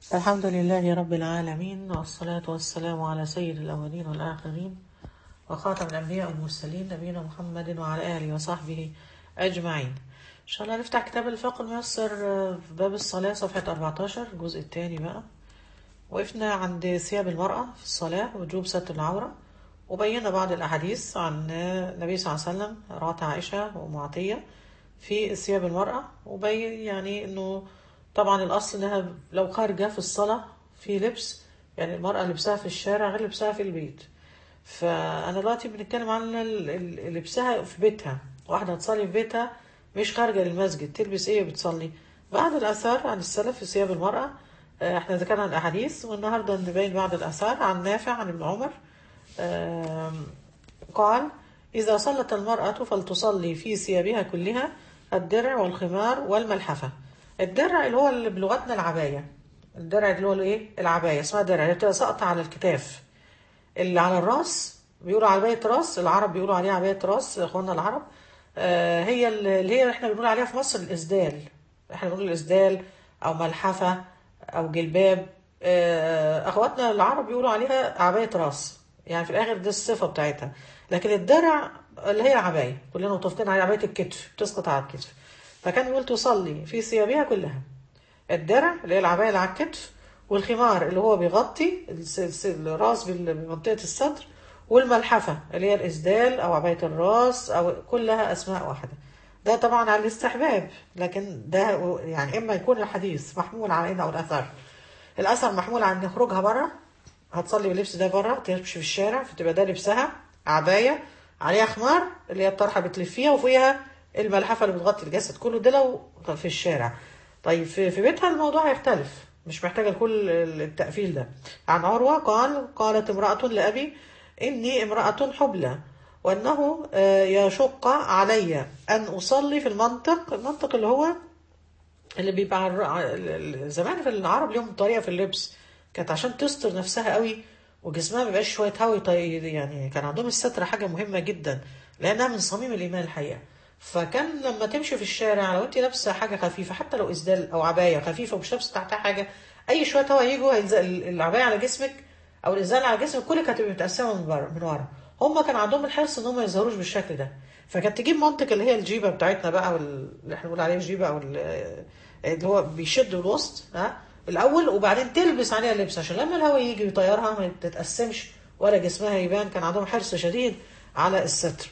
الحمد لله رب العالمين والصلاة والسلام على سيد الأولين والآخرين وخاتم الأنبياء والمرسلين نبينا محمد وعلى آله وصحبه أجمعين إن شاء الله نفتح كتاب الفقه الميسر في باب الصلاة صفحة 14 الجزء الثاني بقى وقفنا عند ثياب المرأة في الصلاة وجوب ستر العورة وبينا بعض الأحاديث عن النبي صلى الله عليه وسلم رواه عائشة ومعطية في ثياب المرأة وبين يعني إنه طبعا الأصل إنها لو خارجة في الصلاة في لبس يعني المرأة لبسها في الشارع غير لبسها في البيت فأنا دلوقتي بنتكلم عن ال- ال- لبسها في بيتها واحدة هتصلي في بيتها مش خارجة للمسجد تلبس إيه بتصلي بعض الآثار عن السلف في ثياب المرأة آه، احنا ذكرنا الأحاديث والنهاردة نبين بعض الآثار عن نافع عن ابن عمر آم، قال إذا صلت المرأة فلتصلي في ثيابها كلها الدرع والخمار والملحفة الدرع اللي هو اللي بلغتنا العباية الدرع اللي هو الايه العباية اسمها درع اللي بتبقى ساقطة على الكتاف اللي على الراس بيقولوا عباية راس العرب بيقولوا عليها عباية راس اخواننا العرب آه، هي اللي هي احنا بنقول عليها في مصر الاسدال احنا بنقول الاسدال او ملحفة او جلباب آه، اخواتنا العرب بيقولوا عليها عباية راس يعني في الاخر دي الصفة بتاعتها لكن الدرع اللي هي العباية كلنا متفقين على عباية الكتف بتسقط على الكتف فكان بيقول تصلي في ثيابها كلها الدرع اللي هي العباية اللي على الكتف والخمار اللي هو بيغطي الس- الس- الراس بال- بمنطقة الصدر والملحفة اللي هي الإسدال أو عباية الراس أو كلها أسماء واحدة ده طبعا على الاستحباب لكن ده يعني إما يكون الحديث محمول على إن أو الأثر الأثر محمول على إن خروجها بره هتصلي باللبس ده بره تمشي في الشارع فتبقى ده لبسها عباية عليها خمار اللي هي الطرحة بتلفيها وفيها الملحفة اللي بتغطي الجسد كله ده لو في الشارع طيب في, في بيتها الموضوع هيختلف مش محتاجة كل التقفيل ده عن عروة قال قالت امرأة لأبي إني امرأة حبلى وأنه آه، يشق علي أن أصلي في المنطق المنطق اللي هو اللي بيبقى عر- ع- ال- ال- زمان في العرب ليهم طريقه في اللبس كانت عشان تستر نفسها قوي وجسمها ما يبقاش شويه هوا يطي- يعني كان عندهم الستر حاجه مهمه جدا لانها من صميم الايمان الحقيقه فكان لما تمشي في الشارع لو انت لابسه حاجه خفيفه حتى لو اسدال او عبايه خفيفه ومش لابسه تحتها حاجه اي شويه هوا يجوا هيلزق ال- العبايه على جسمك او الازدال على جسمك كلك هتبقى متقسمه من بره من ورا هم كان عندهم الحرص ان هم ما يظهروش بالشكل ده فكانت تجيب منطق اللي هي الجيبه بتاعتنا بقى وال- اللي احنا بنقول عليها الجيبه او ال- اللي هو بيشد الوسط ها الاول وبعدين تلبس عليها اللبس عشان لما الهواء يجي يطيرها ما تتقسمش ولا جسمها يبان كان عندهم حرص شديد على الستر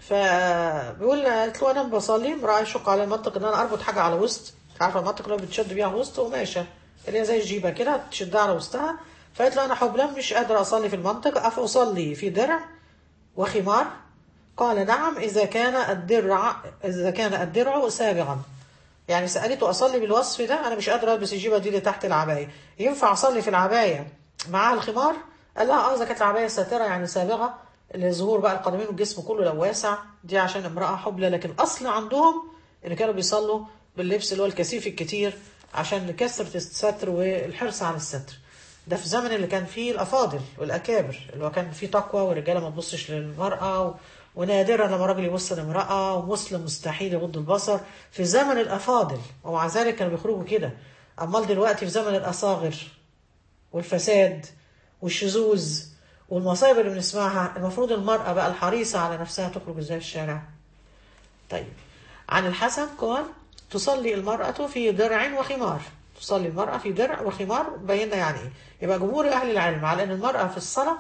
فبيقول قالت له انا بصلي امراه يشق على المنطق ان انا اربط حاجه على وسط عارفه المنطق اللي هو بتشد بيها وسط قماشه اللي هي زي الجيبه كده تشدها على وسطها فقالت له انا حبلان مش قادره اصلي في المنطق افاصلي في درع وخمار قال نعم إذا كان الدرع إذا كان الدرع سابغا يعني سألته أصلي بالوصف ده أنا مش قادرة ألبس الجيبة دي اللي تحت العباية ينفع أصلي في العباية معاها الخمار قال لها اه إذا كانت العباية ساترة يعني سابغة لظهور بقى القدمين والجسم كله لو واسع دي عشان امرأة حبلى لكن أصل عندهم إن كانوا بيصلوا باللبس اللي هو الكثيف الكتير عشان كثرة الستر والحرص على الستر ده في الزمن اللي كان فيه الافاضل والاكابر اللي هو كان فيه تقوى والرجاله ما تبصش للمراه و... ونادرا لما راجل يبص لامراه ومسلم مستحيل يغض البصر في زمن الافاضل ومع ذلك كانوا بيخرجوا كده امال دلوقتي في زمن الاصاغر والفساد والشذوذ والمصايب اللي بنسمعها المفروض المراه بقى الحريصه على نفسها تخرج ازاي في الشارع طيب عن الحسن قال تصلي المرأة في درع وخمار تصلي المرأة في درع وخمار بينا يعني ايه يبقى جمهور أهل العلم على أن المرأة في الصلاة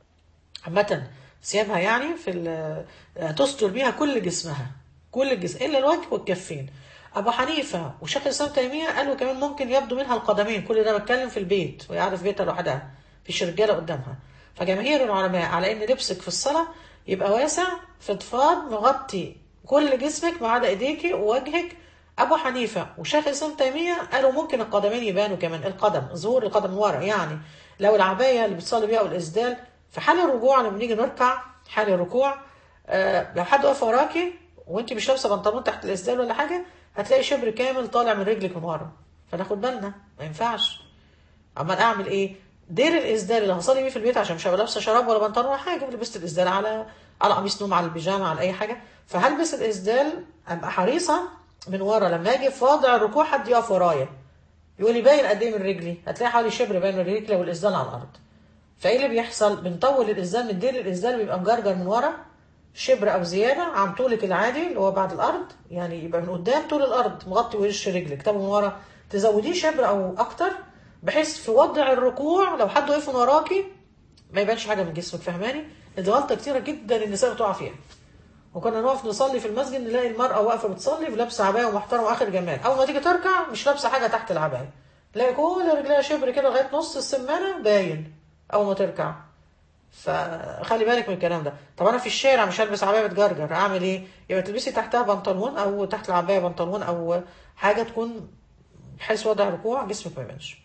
عامة ثيابها يعني في ال- تستر بيها كل جسمها كل الجسم إلا الوجه والكفين أبو حنيفة وشيخ الإسلام تيمية قالوا كمان ممكن يبدو منها القدمين كل ده بتكلم في البيت وهي قاعدة في بيتها لوحدها مفيش رجالة قدامها فجماهير العلماء على ان لبسك في الصلاة يبقى واسع فضفاض مغطي كل جسمك ما عدا ايديكي ووجهك ابو حنيفة وشيخ الاسلام تيمية قالوا ممكن القدمين يبانوا كمان القدم ظهور القدم من ورا يعني لو العباية اللي بتصلي بيها والاسدال في حال الرجوع لما نيجي نركع حال الركوع آه لو حد واقف وراكي وانت مش لابسه بنطلون تحت الاسدال ولا حاجه هتلاقي شبر كامل طالع من رجلك من ورا فناخد بالنا ما ينفعش امال اعمل ايه دير الاسدال اللي هصلي بيه في البيت عشان مش هبقى لابسه شراب ولا بنطلون ولا حاجه لبست الاسدال على على قميص نوم على البيجامه على اي حاجه فهلبس الاسدال ابقى حريصه من ورا لما اجي في وضع الركوع حد يقف ورايا يقول لي باين قد ايه من رجلي هتلاقي حوالي شبر باين من رجلي لو الاسدال على الارض فايه اللي بيحصل بنطول الاسدال من الديل الاسدال بيبقى مجرجر من ورا شبر او زياده عن طولك العادي اللي هو بعد الارض يعني يبقى من قدام طول الارض مغطي وش رجلك طب من ورا تزوديه شبر او اكتر بحيث في وضع الركوع لو حد وقف من وراكي ما يبانش حاجه من جسمك فاهماني دي غلطه كتيره جدا النساء بتقع فيها وكنا نقف نصلي في المسجد نلاقي المرأة واقفة بتصلي ولابسة عباية ومحترمة وآخر جمال أول ما تيجي تركع مش لابسة حاجة تحت العباية تلاقي كل رجليها شبر كده لغاية نص السمانة باين أول ما تركع فخلي بالك من الكلام ده طب أنا في الشارع مش هلبس عباية بتجرجر أعمل إيه؟ يبقى تلبسي تحتها بنطلون أو تحت العباية بنطلون أو حاجة تكون بحيث وضع ركوع جسمك ما يبانش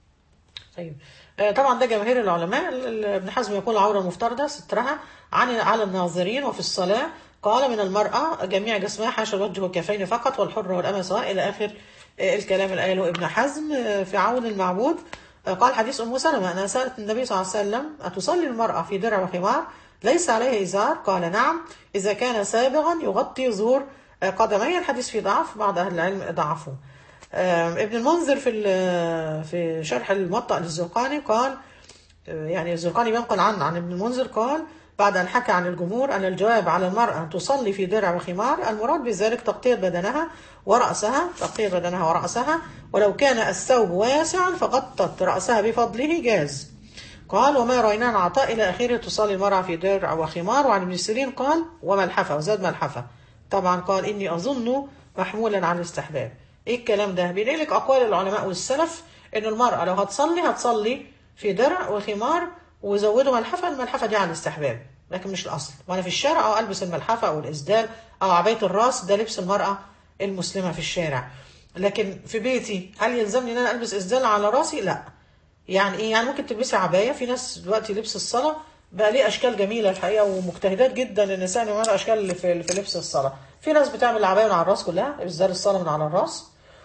طيب آه، طبعا ده جماهير العلماء ال- ابن حزم يقول العورة المفترضة سترها عن على الناظرين وفي الصلاة قال من المرأة جميع جسمها حاشا الوجه والكفين فقط والحر والأمة سواء إلى آخر آه، الكلام اللي قاله ابن حزم آه، في عون المعبود آه، قال حديث أم سلمة أنها سألت النبي صلى الله عليه وسلم أتصلي المرأة في درع وخمار ليس عليها إزار قال نعم إذا كان سابغا يغطي ظهور آه، قدمي الحديث فيه ضعف بعض أهل العلم ضعفوه آم، ابن المنذر في ال- في شرح الموطأ للزرقاني قال آه، يعني الزرقاني بينقل عن عن ابن المنذر قال بعد أن حكى عن الجمهور أن الجواب على المرأة أن تصلي في درع وخمار المراد بذلك تغطية بدنها ورأسها تغطية بدنها ورأسها ولو كان الثوب واسعا فغطت رأسها بفضله جاز قال وما رأينا عن عطاء إلى آخره تصلي المرأة في درع وخمار وعن ابن سيرين قال وملحفة وزاد ملحفة طبعا قال إني أظن محمولا على الاستحباب إيه الكلام ده بينقل لك أقوال العلماء والسلف إن المرأة لو هتصلي هتصلي في درع وخمار وزودوا ملحفة الملحفة دي على الاستحباب لكن مش الأصل وأنا في الشارع أو ألبس الملحفة أو الإسدال أو عباية الراس ده لبس المرأة المسلمة في الشارع لكن في بيتي هل يلزمني إن أنا ألبس إسدال على راسي؟ لأ يعني ايه يعني ممكن تلبسي عبايه في ناس دلوقتي لبس الصلاه بقى ليه اشكال جميله الحقيقه ومجتهدات جدا النساء اللي يعملوا اشكال اللي في, في لبس الصلاه في ناس بتعمل العبايه من على الراس كلها ازدار الصلاه من على الراس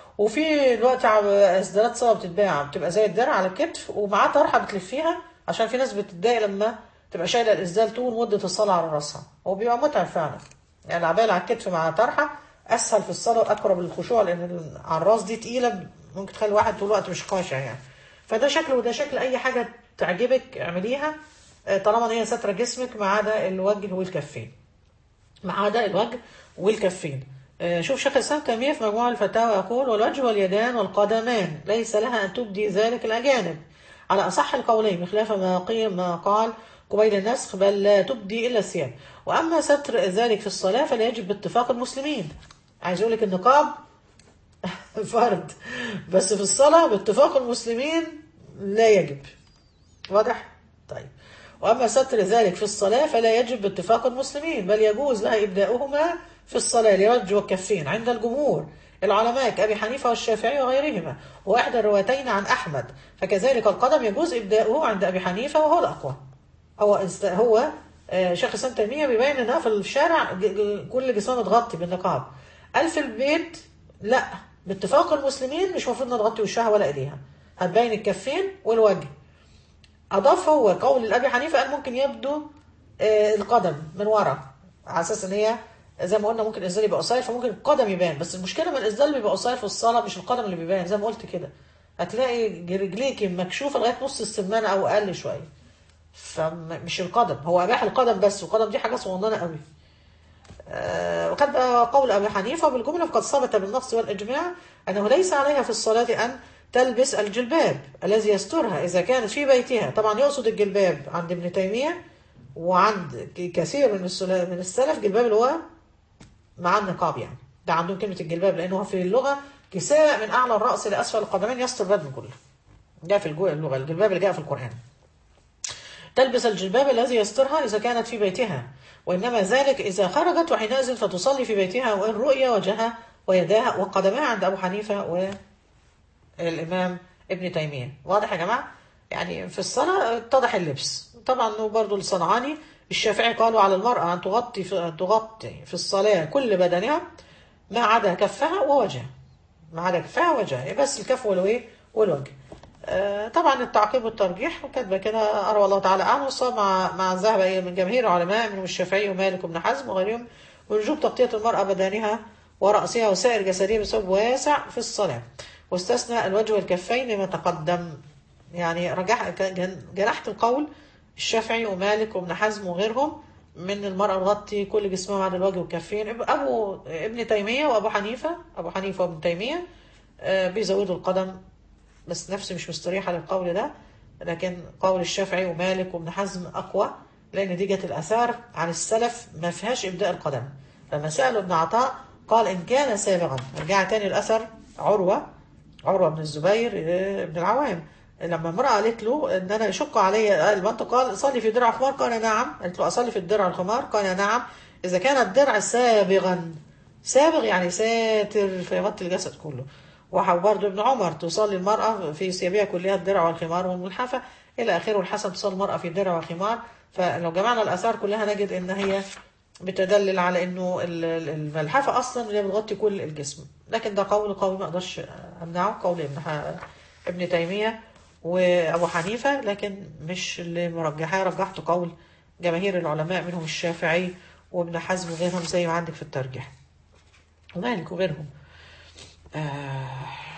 وفي دلوقتي عب- اسدالات صلاه بتتباع بتبقى زي الدرع على الكتف ومعاه طرحه بتلفيها عشان في ناس بتتضايق لما تبقى شايله الاسدال طول مده الصلاه على راسها هو بيبقى متعب فعلا يعني العبايه اللي على الكتف مع طرحه اسهل في الصلاه واقرب للخشوع لان ال- على الراس دي تقيله ممكن تخلي الواحد طول الوقت مش خاشع يعني فده شكل وده شكل اي حاجه تعجبك اعمليها آه، طالما ان هي ساتره جسمك ما عدا الوجه والكفين ما عدا الوجه والكفين آه، شوف شيخ الاسلام تيميه في مجموع الفتاوى يقول والوجه واليدان والقدمان ليس لها ان تبدي ذلك الاجانب على اصح القولين بخلاف ما قيل ما قال قبيل النسخ بل لا تبدي الا الثياب واما ستر ذلك في الصلاه فلا يجب باتفاق المسلمين عايز اقول لك النقاب فرد بس في الصلاه باتفاق المسلمين لا يجب واضح طيب وأما ستر ذلك في الصلاة فلا يجب باتفاق المسلمين بل يجوز لها إبداؤهما في الصلاة لوجه والكفين عند الجمهور العلماء كأبي حنيفة والشافعي وغيرهما وإحدى الروايتين عن أحمد فكذلك القدم يجوز إبداؤه عند أبي حنيفة وهو الأقوى هو است... هو آه، شيخ الإسلام تيمية بيبين إنها في الشارع ج- ج- كل جسمها متغطي بالنقاب قال في البيت لا باتفاق المسلمين مش المفروض نغطي وشها ولا ايديها هتبين الكفين والوجه اضاف هو قول الابي حنيفه قال ممكن يبدو آه، القدم من ورا على اساس ان هي زي ما قلنا ممكن الازدال يبقى قصير فممكن القدم يبان بس المشكله من الازدال اللي بيبقى قصير في الصلاه مش القدم اللي بيبان زي ما قلت كده هتلاقي رجليك مكشوفه لغايه نص السمانه او اقل شويه فمش القدم هو اباح القدم بس والقدم دي حاجه صغننه قوي آه، وقد بقى قول أبي حنيفة بالجملة فقد ثبت بالنص والإجماع أنه ليس عليها في الصلاة أن تلبس الجلباب الذي يسترها إذا كانت في بيتها طبعا يقصد الجلباب عند ابن تيمية وعند ك- كثير من السلا- من السلف جلباب اللي هو مع النقاب يعني ده عندهم كلمة الجلباب لأنه في اللغة كساء من أعلى الرأس لأسفل القدمين يستر البدن كله ده في الجو- اللغة الجلباب اللي جاء في القرآن تلبس الجلباب الذي يسترها إذا كانت في بيتها وإنما ذلك إذا خرجت وحينئذ فتصلي في بيتها وإن رؤي وجهها ويداها وقدمها عند أبو حنيفة والإمام ابن تيمية واضح يا جماعة يعني في الصلاة اتضح اللبس طبعا برضو الصنعاني الشافعي قالوا على المرأة أن تغطي في, أن تغطي في الصلاة كل بدنها ما عدا كفها ووجهها ما عدا كفها ووجهها بس الكف والوجه والوجه آه، طبعا التعقيب والترجيح وكاتبه كده أرى الله تعالى أعلم والصواب مع مع الذهب إيه من جماهير العلماء منهم الشافعي ومالك وابن حزم وغيرهم وجوب تغطية المرأة بدنها ورأسها وسائر جسدها بثوب واسع في الصلاة واستثنى الوجه والكفين لما تقدم يعني رجح جن- جنحت القول الشافعي ومالك وابن حزم وغيرهم من المرأة تغطي كل جسمها بعد الوجه والكفين أبو ابن تيمية وأبو حنيفة أبو حنيفة وابن تيمية آه، بيزودوا القدم بس نفسي مش مستريحة للقول ده لكن قول الشافعي ومالك وابن حزم أقوى لأن دي جت الآثار عن السلف ما فيهاش إبداء القدم لما سألوا ابن عطاء قال إن كان سابغا رجع تاني الأثر عروة عروة بن الزبير آه، بن العوام لما امرأة قالت له ان انا يشق علي قال ما انت قال صلي في درع الخمار قال نعم قالت له اصلي في الدرع الخمار قال نعم اذا كان الدرع سابغا سابغ يعني ساتر فيغطي الجسد كله وبرضه ابن عمر تصلي المرأة في ثيابها كلها الدرع والخمار والملحفة إلى آخره والحسن تصلي المرأة في الدرع والخمار فلو جمعنا الآثار كلها نجد إن هي بتدلل على إنه ال- ال- الملحفة أصلا اللي بتغطي كل الجسم لكن ده قول قوي ما أقدرش أمنعه قول ابن ح- ابن تيمية وأبو حنيفة لكن مش اللي مرجحاه رجحت قول جماهير العلماء منهم الشافعي وابن حزم وغيرهم زي ما عندك في الترجيح ومالك وغيرهم آه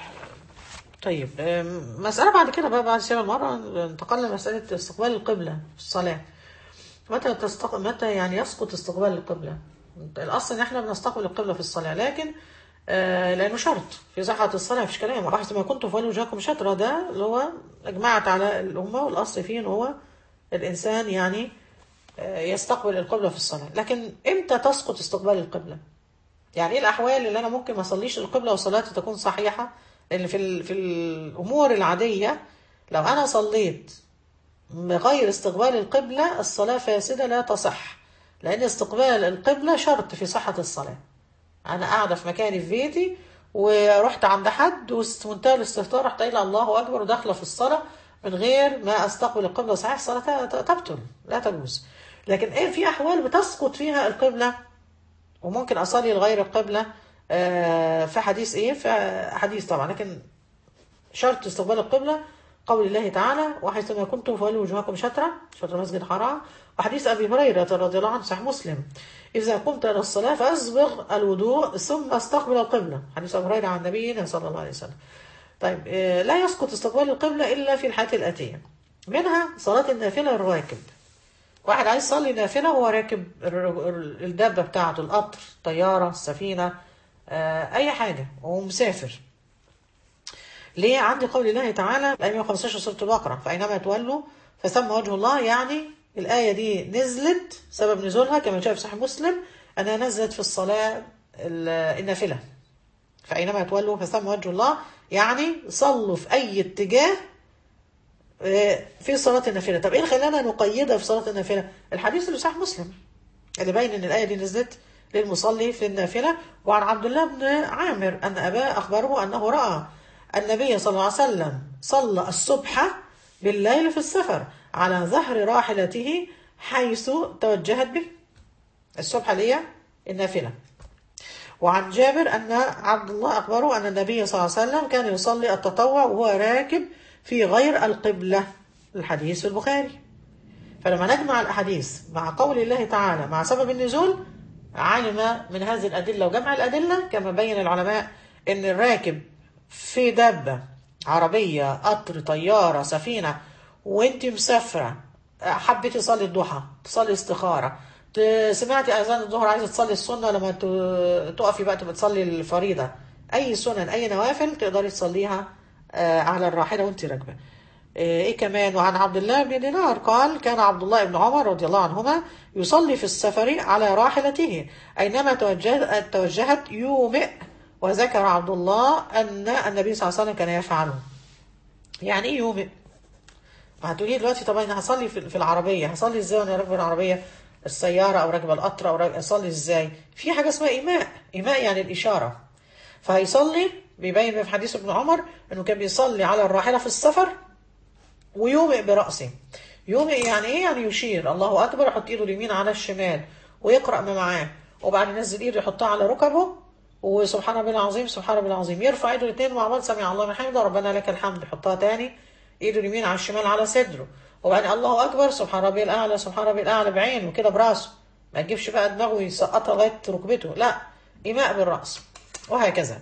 طيب آم، مسألة بعد كده بقى بعد سير المرة انتقلنا لمسألة استقبال القبلة في الصلاة متى تستق... متى يعني يسقط استقبال القبلة الأصل إن إحنا بنستقبل القبلة في الصلاة لكن آه لأنه شرط في صحة الصلاة مفيش كلام واحد ما كنتم فولوا وجهكم شطرة ده اللي هو أجمعت على الأمة والأصل فيه إن هو الإنسان يعني آه يستقبل القبلة في الصلاة لكن إمتى تسقط استقبال القبلة؟ يعني ايه الاحوال اللي انا ممكن ما اصليش القبله وصلاتي تكون صحيحه لان في ال- في الامور العاديه لو انا صليت بغير استقبال القبله الصلاه فاسده لا تصح لان استقبال القبله شرط في صحه الصلاه انا قاعده في مكاني في بيتي ورحت عند حد ومنتهى الاستهتار رحت قايله الله اكبر وداخله في الصلاه من غير ما استقبل القبله صحيح الصلاه ت- ت- تبطل لا تجوز لكن ايه في احوال بتسقط فيها القبله وممكن اصلي لغير القبله آه، في حديث ايه في حديث طبعا لكن شرط استقبال القبله قول الله تعالى وحيثما كنتم فولوا وجوهكم شطرة شطر المسجد الحرام وحديث ابي هريره رضي الله عنه صحيح مسلم اذا قمت الى الصلاه فاسبغ الوضوء ثم استقبل القبله حديث ابي هريره عن نبينا صلى الله عليه وسلم طيب آه، لا يسقط استقبال القبله الا في الحالات الاتيه منها صلاه النافله الراكب واحد عايز يصلي نافلة وهو راكب الر- الر- الدابة بتاعته القطر طيارة السفينة آه، أي حاجة وهو مسافر ليه عندي قول الله تعالى الآية 115 سورة البقرة فأينما تولوا فثم وجه الله يعني الآية دي نزلت سبب نزولها كما جاء في صحيح مسلم أنها نزلت في الصلاة ال- النافلة فأينما تولوا فثم وجه الله يعني صلوا في أي اتجاه في صلاة النافلة طب ايه اللي خلانا نقيدها في صلاة النافلة الحديث اللي صحيح مسلم اللي باين ان الآية دي نزلت للمصلي في النافلة وعن عبد الله بن عامر أن أباه أخبره أنه رأى النبي صلى الله عليه وسلم صلى الصبح بالليل في السفر على ظهر راحلته حيث توجهت به الصبح اللي هي النافلة وعن جابر أن عبد الله أخبره أن النبي صلى الله عليه وسلم كان يصلي التطوع وهو راكب في غير القبلة الحديث في البخاري فلما نجمع الأحاديث مع قول الله تعالى مع سبب النزول علم من هذه الأدلة وجمع الأدلة كما بين العلماء أن الراكب في دابة عربية قطر طيارة سفينة وانت مسافرة حبيتي تصلي الضحى تصلي استخارة ت- سمعتي اذان الظهر عايزه تصلي السنه لما ت- تقفي بقى تبقى تصلي الفريضه اي سنن اي نوافل تقدري تصليها آه، على الراحله وانت راكبه آه، ايه كمان وعن عبد الله بن دينار قال كان عبد الله بن عمر رضي الله عنهما يصلي في السفر على راحلته اينما توجهت توجهت يومئ وذكر عبد الله ان النبي صلى الله عليه وسلم كان يفعله يعني ايه يومئ ما هتقولي دلوقتي طب انا هصلي في في العربيه هصلي ازاي وانا راكبه العربيه السياره او راكبه القطر او راكبة اصلي ازاي في حاجه اسمها ايماء ايماء يعني الاشاره فهيصلي بيبين في حديث ابن عمر انه كان بيصلي على الراحله في السفر ويومئ براسه يومئ يعني ايه يعني يشير الله اكبر يحط ايده اليمين على الشمال ويقرا ما معاه وبعدين ينزل ايده يحطها على ركبه وسبحان ربي العظيم سبحان ربي العظيم يرفع ايده الاثنين مع بعض سمع الله من حمده ربنا لك الحمد يحطها تاني ايده اليمين على الشمال على صدره وبعدين الله اكبر سبحان ربي الاعلى سبحان ربي الاعلى بعينه كده براسه ما تجيبش بقى دماغه يسقطها لغايه ركبته لا ايماء بالراس وهكذا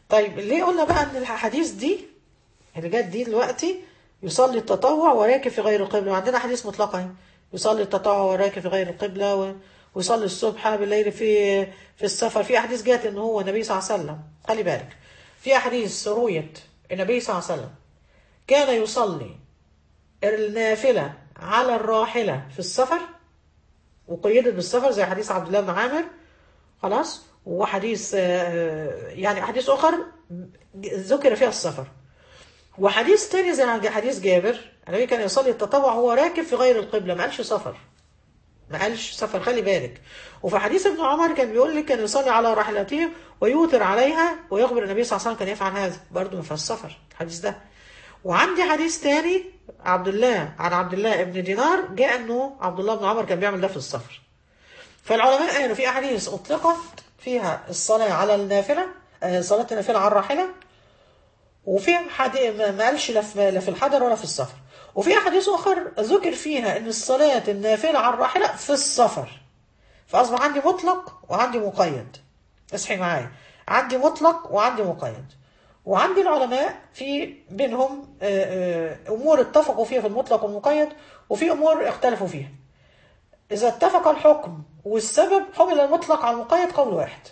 طيب ليه قلنا بقى ان الحديث دي اللي جت دي دلوقتي يصلي التطوع وراكب في غير القبلة وعندنا حديث مطلقة اهي يصلي التطوع وراكب في غير القبلة و... ويصلي الصبح بالليل في في السفر في احاديث جت ان هو النبي صلى الله عليه وسلم خلي بالك في احاديث رويت النبي صلى الله عليه وسلم كان يصلي النافلة على الراحلة في السفر وقيدت بالسفر زي حديث عبد الله بن عامر خلاص وحديث آه، يعني حديث اخر ذكر فيها السفر وحديث تاني زي حديث جابر النبي كان يصلي التطوع وهو راكب في غير القبلة ما قالش سفر ما قالش سفر خلي بالك وفي حديث ابن عمر كان بيقول لك كان يصلي على راحلته ويوتر عليها ويخبر النبي صلى الله عليه وسلم كان يفعل هذا برضه ما فيهاش سفر الحديث ده وعندي حديث تاني عبد الله عن عبد الله ابن دينار جاء انه عبد الله بن عمر كان بيعمل ده في السفر فالعلماء قالوا في احاديث اطلقت فيها الصلاه على النافله آه، صلاه النافله على الراحله وفي حديث ما قالش لا في لا في الحضر ولا في السفر وفي احاديث اخر ذكر فيها ان الصلاه النافله على الراحله في السفر فاصبح عندي مطلق وعندي مقيد اصحي معايا عندي مطلق وعندي مقيد وعندي العلماء في بينهم آه، آه، امور اتفقوا فيها في المطلق والمقيد وفي امور اختلفوا فيها اذا اتفق الحكم والسبب حمل المطلق على المقيد قول واحد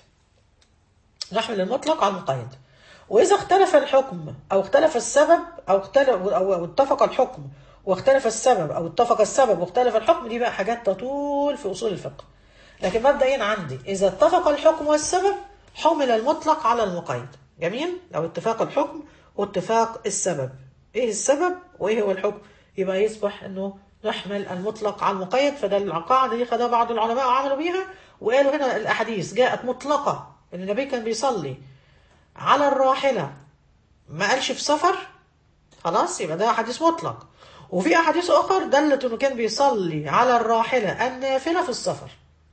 نحمل المطلق على المقيد وإذا اختلف الحكم أو اختلف السبب أو اختلف أو اتفق الحكم واختلف السبب أو اتفق السبب واختلف الحكم دي بقى حاجات تطول في أصول الفقه لكن مبدئيا عندي إذا اتفق الحكم والسبب حمل المطلق على المقيد جميل لو اتفاق الحكم واتفاق السبب إيه السبب وإيه هو الحكم يبقى يصبح إنه نحمل المطلق على المقيد فده القاعدة دي خدها بعض العلماء وعملوا بيها وقالوا هنا الأحاديث جاءت مطلقة إن النبي كان بيصلي على الراحلة ما قالش في سفر خلاص يبقى ده حديث مطلق وفي أحاديث أخر دلت إنه كان بيصلي على الراحلة النافلة في السفر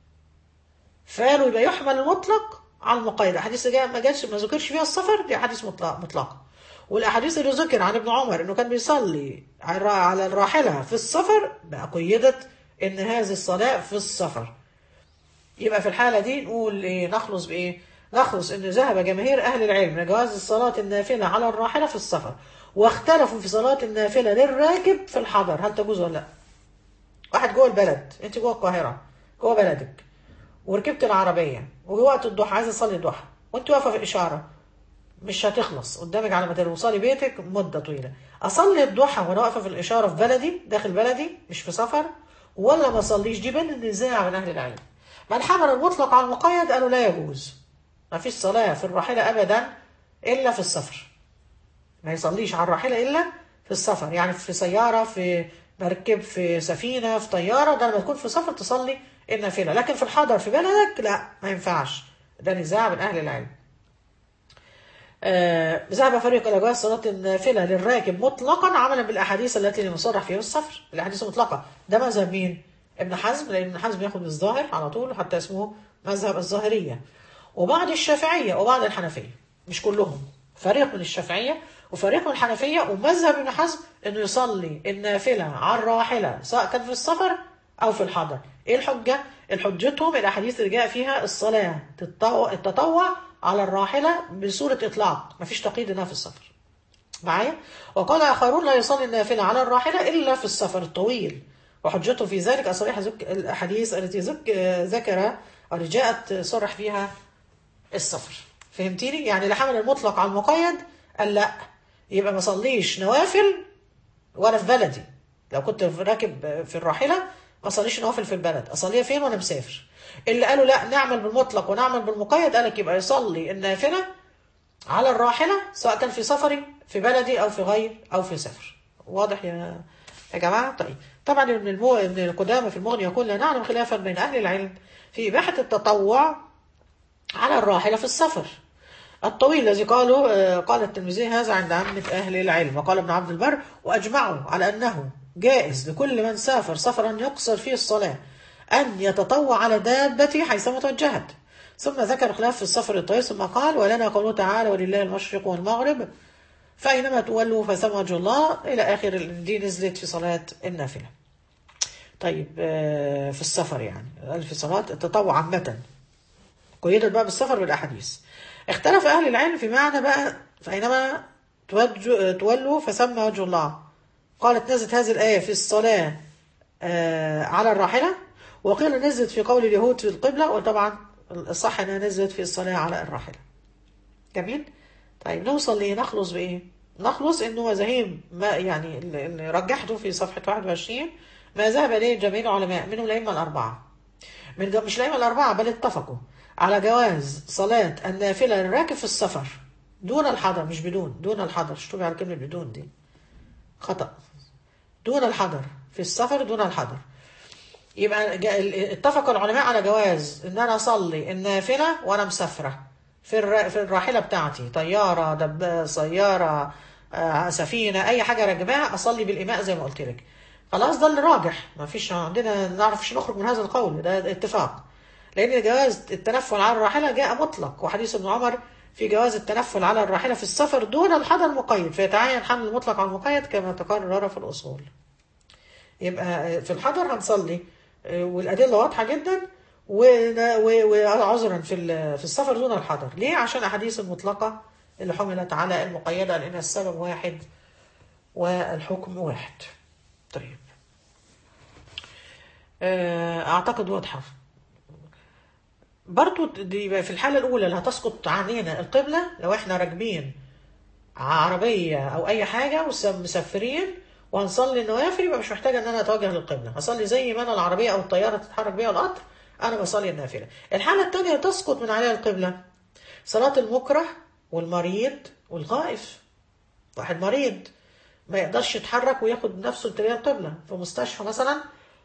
فقالوا يبقى يحمل المطلق على المقيد أحاديث جاء ما جاتش ما ذكرش فيها السفر دي أحاديث مطلق مطلقة والأحاديث اللي ذكر عن ابن عمر إنه كان بيصلي على الرا- على الراحلة في السفر بقى قيدت إن هذه الصلاة في السفر يبقى في الحالة دي نقول إيه نخلص بإيه؟ نخلص إن ذهب جماهير أهل العلم لجواز الصلاة النافلة على الراحلة في السفر واختلفوا في صلاة النافلة للراكب في الحضر هل تجوز ولا لا؟ واحد جوه البلد أنت جوه القاهرة جوه بلدك وركبت العربية ووقت الضحى عايزة تصلي الضحى وأنت واقفة في الإشارة مش هتخلص قدامك على ما توصلي بيتك مدة طويلة أصلي الضحى وأنا واقفة في الإشارة في بلدي داخل بلدي مش في سفر ولا ما أصليش دي بين النزاع من أهل العلم من حمل المطلق على المقيد قالوا لا يجوز ما فيش صلاة في الراحلة أبدا إلا في السفر ما يصليش على الراحلة إلا في السفر يعني في سيارة في مركب في سفينة في طيارة ده لما تكون في سفر تصلي النافلة لكن في الحضر في بلدك لا ما ينفعش ده نزاع من أهل العلم آه، ذهب فريق إلى جواز صلاة النافلة للراكب مطلقا عملا بالأحاديث التي لم يصرح فيها بالسفر الأحاديث المطلقة ده مذهب مين؟ ابن حزم لأن ابن حزم ياخد الظاهر على طول حتى اسمه مذهب الظاهرية وبعض الشافعية وبعض الحنفية مش كلهم فريق من الشافعية وفريق من الحنفية ومذهب ابن حزم انه يصلي النافلة على الراحلة سواء كان في السفر او في الحضر ايه الحجة؟ الحجتهم الاحاديث اللي جاء فيها الصلاة التطوع, التطوع على الراحلة بصورة اطلاق مفيش تقييد انها في السفر معايا وقال آخرون لا يصلي النافلة على الراحلة إلا في السفر الطويل وحجته في ذلك أصريح ذك الأحاديث التي ذك ذكر أو جاءت صرح فيها السفر فهمتيني يعني لا حمل المطلق على المقيد قال لا يبقى ما صليش نوافل وانا في بلدي لو كنت راكب في الراحله ما اصليش نوافل في البلد اصليها فين وانا مسافر اللي قالوا لا نعمل بالمطلق ونعمل بالمقيد قالك يبقى يصلي النافله على الراحله سواء كان في سفري في بلدي او في غير او في سفر واضح يا يا جماعه طيب طبعا ابن المو... ابن القدامى في المغني يقول لا نعلم خلافا بين اهل العلم في اباحه التطوع على الراحله في السفر الطويل الذي قالوا آه، قال الترمذي هذا عند عامة أهل العلم وقال ابن عبد البر وأجمعوا على أنه جائز لكل من سافر سفرا يقصر فيه الصلاة أن يتطوع على دابته حيثما توجهت ثم ذكر خلاف في السفر الطويل ثم قال ولنا قوله تعالى ولله المشرق والمغرب فأينما تولوا فثم وجه الله إلى آخر ال- دي نزلت في صلاة النافلة طيب آه، في السفر يعني في صلاة التطوع عامة قيدت بقى بالسفر بالأحاديث اختلف أهل العلم في معنى بقى فأينما توجه- تولوا فثم وجه الله قالت نزلت هذه الآية في الصلاة آه، على الراحلة وقيل نزلت في قول اليهود في القبلة وطبعا الصح أنها نزلت في الصلاة على الراحلة جميل طيب نوصل لإيه نخلص بإيه نخلص إنه مذاهب ما يعني اللي اللي رجحته في صفحة 21 ما ذهب إليه جميع العلماء منهم الأئمة الأربعة من جو- مش الأئمة الأربعة بل اتفقوا على جواز صلاة النافلة للراكب في السفر دون الحضر مش بدون دون الحضر اشتبه على كلمة بدون دي خطأ دون الحضر في السفر دون الحضر يبقى جا- ال- اتفق العلماء على جواز ان انا اصلي النافله وانا مسافره في الر... في الراحله بتاعتي طياره دب سياره آه، سفينه اي حاجه راكباها اصلي بالاماء زي ما قلت لك خلاص ده اللي راجح ما فيش عندنا نعرفش نخرج من هذا القول ده اتفاق لان جواز التنفل على الراحله جاء مطلق وحديث ابن عمر في جواز التنفل على الراحله في السفر دون الحضر المقيد فيتعين حمل المطلق على المقيد كما تقرر في الاصول يبقى في الحضر هنصلي آه، والأدلة واضحة جدا ون- و- وعذرا في ال- في السفر دون الحضر ليه عشان الأحاديث المطلقة اللي حملت على المقيدة لأن السبب واحد والحكم واحد طيب آه، أعتقد واضحة برضو دي في الحالة الأولى اللي هتسقط عنينا القبلة لو احنا راكبين عربية أو أي حاجة ومسافرين وهنصلي النوافل يبقى مش محتاجة إن أنا أتوجه للقبلة هصلي زي ما أنا العربية أو الطيارة تتحرك بيها القطر أنا بصلي النافلة الحالة التانية تسقط من عليها القبلة صلاة المكره والمريض والخائف واحد مريض ما يقدرش يتحرك وياخد نفسه اتجاه القبلة في مستشفى مثلا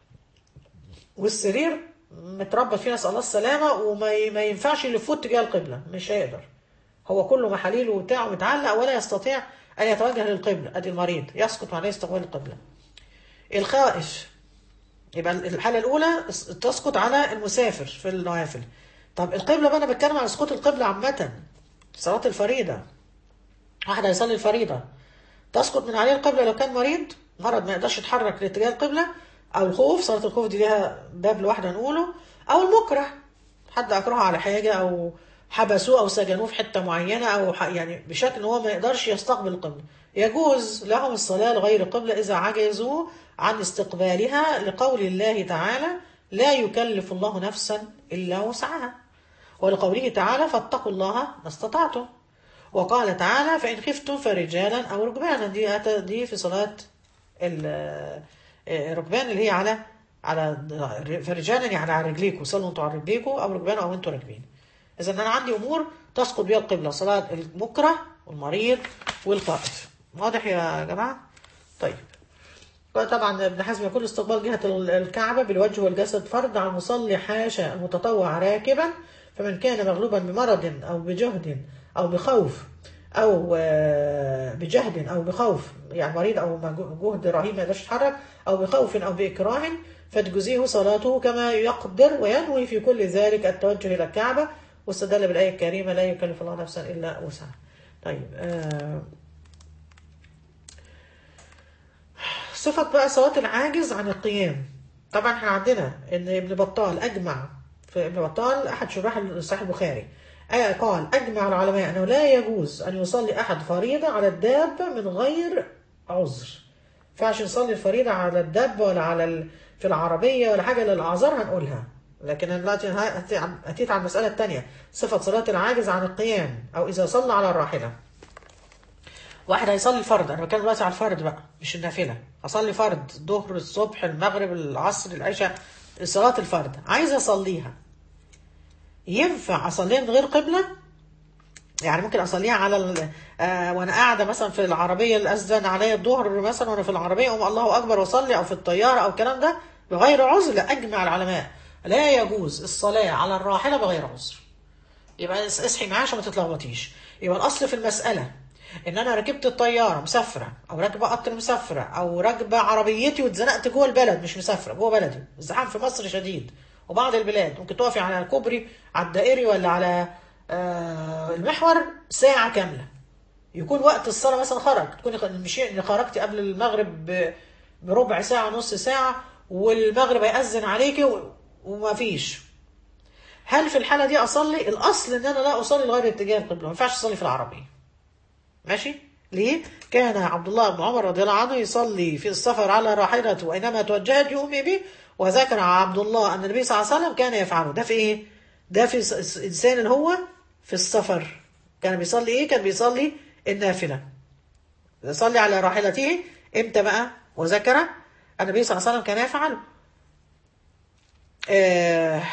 والسرير متربط فيه نسأل الله السلامة وما ي- ما ينفعش يلفوت اتجاه القبلة مش هيقدر هو كله محاليله وبتاعه متعلق ولا يستطيع أن يتوجه للقبلة أدي المريض يسقط عليه استقبال القبلة الخائف يبقى الحالة الأولى تسقط على المسافر في النوافل طب القبلة بقى أنا بتكلم عن سقوط القبلة عامة صلاة الفريضة واحد هيصلي الفريضة تسقط من عليه القبلة لو كان مريض مرض ما يقدرش يتحرك لاتجاه القبلة أو الخوف صلاة الخوف دي ليها باب لوحده هنقوله أو المكره حد أكرهه على حاجة أو حبسوه أو سجنوه في حتة معينة أو ح- يعني بشكل إن هو ما يقدرش يستقبل القبلة يجوز لهم الصلاة لغير القبلة إذا عجزوا عن استقبالها لقول الله تعالى لا يكلف الله نفسا إلا وسعها ولقوله تعالى فاتقوا الله ما استطعتم وقال تعالى فإن خفتم فرجالا أو ركبانا دي أتى دي في صلاة ال- الركبان اللي هي على على فرجالا يعني على رجليكم صلوا انتوا على رجليكم أو ركبانا أو انتوا راكبين إذا أنا عندي أمور تسقط بها القبلة صلاة المكره والمريض والخائف واضح يا جماعة؟ طيب طبعا ابن حزم يقول استقبال جهة الكعبة بالوجه والجسد فرض على المصلي حاشا المتطوع راكبا فمن كان مغلوبا بمرض أو بجهد أو بخوف أو آه، بجهد أو بخوف يعني مريض أو مج- جهد رهيب ما يقدرش يتحرك أو بخوف أو بإكراه فتجزيه صلاته كما يقدر وينوي في كل ذلك التوجه إلى الكعبة واستدل بالآية الكريمة لا يكلف الله نفسا إلا وسعها طيب آه صفة بقى صلاة العاجز عن القيام طبعا احنا عندنا ان ابن بطال اجمع في ابن بطال احد شراح صحيح البخاري آه قال اجمع العلماء انه لا يجوز ان يصلي احد فريضة على الدابة من غير عذر فعش يصلي الفريضة على الدابة ولا على ال... في العربية ولا حاجة للأعذار هنقولها لكن أنا دلوقتي ه- هت- أتيت على المسألة التانية صفة صلاة العاجز عن القيام أو إذا صلى على الراحلة واحد هيصلي الفرض انا بتكلم دلوقتي على الفرض بقى مش النافله هصلي فرض الظهر الصبح المغرب العصر العشاء صلاه الفرض عايز اصليها ينفع اصليها من غير قبله يعني ممكن اصليها على ال... آه وانا قاعده مثلا في العربيه اللي اذن عليا الظهر مثلا وانا في العربيه اقوم الله اكبر واصلي او في الطياره او الكلام ده بغير عذر لا اجمع العلماء لا يجوز الصلاه على الراحله بغير عذر يبقى اس- اصحي معايا عشان ما تتلخبطيش يبقى الاصل في المساله ان انا ركبت الطياره مسافره او راكبه قطر مسافره او راكبه عربيتي واتزنقت جوه البلد مش مسافره جوه بلدي الزحام في مصر شديد وبعض البلاد ممكن تقفي على الكوبري على الدائري ولا على آه المحور ساعه كامله يكون وقت الصلاه مثلا خرج تكوني مش خرجتي قبل المغرب ب- بربع ساعه نص ساعه والمغرب هيأذن عليكي و- وما فيش هل في الحاله دي اصلي الاصل ان انا لا اصلي لغير اتجاه القبله ما ينفعش اصلي في العربيه ماشي ليه كان عبد الله بن عمر رضي الله عنه يصلي في السفر على راحلته واينما توجهت يؤمي به وذكر عبد الله ان النبي صلى الله عليه وسلم كان يفعله ده في ايه ده في الانسان اللي هو في السفر كان بيصلي ايه كان بيصلي النافله يصلي على راحلته امتى بقى وذكر النبي صلى الله عليه وسلم كان يفعله آه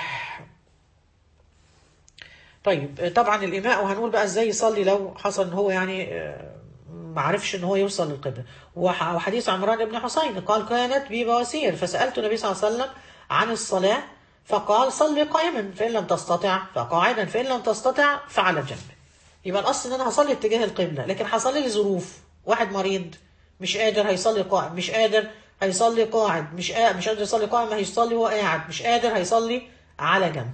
طيب طبعا الإماء وهنقول بقى ازاي يصلي لو حصل ان هو يعني آه ما عرفش ان هو يوصل للقبله وحديث عمران بن حسين قال كانت بي بواسير فسالت النبي صلى الله عليه وسلم عن الصلاه فقال صلي قائما فان لم تستطع فقاعدا فان لم تستطع فعلى جنب يبقى الاصل ان انا هصلي اتجاه القبله لكن حصل لي ظروف واحد مريض مش قادر هيصلي قائم مش قادر هيصلي قاعد مش قادر مش قادر يصلي قائم هيصلي وهو قاعد مش قادر هيصلي على جنب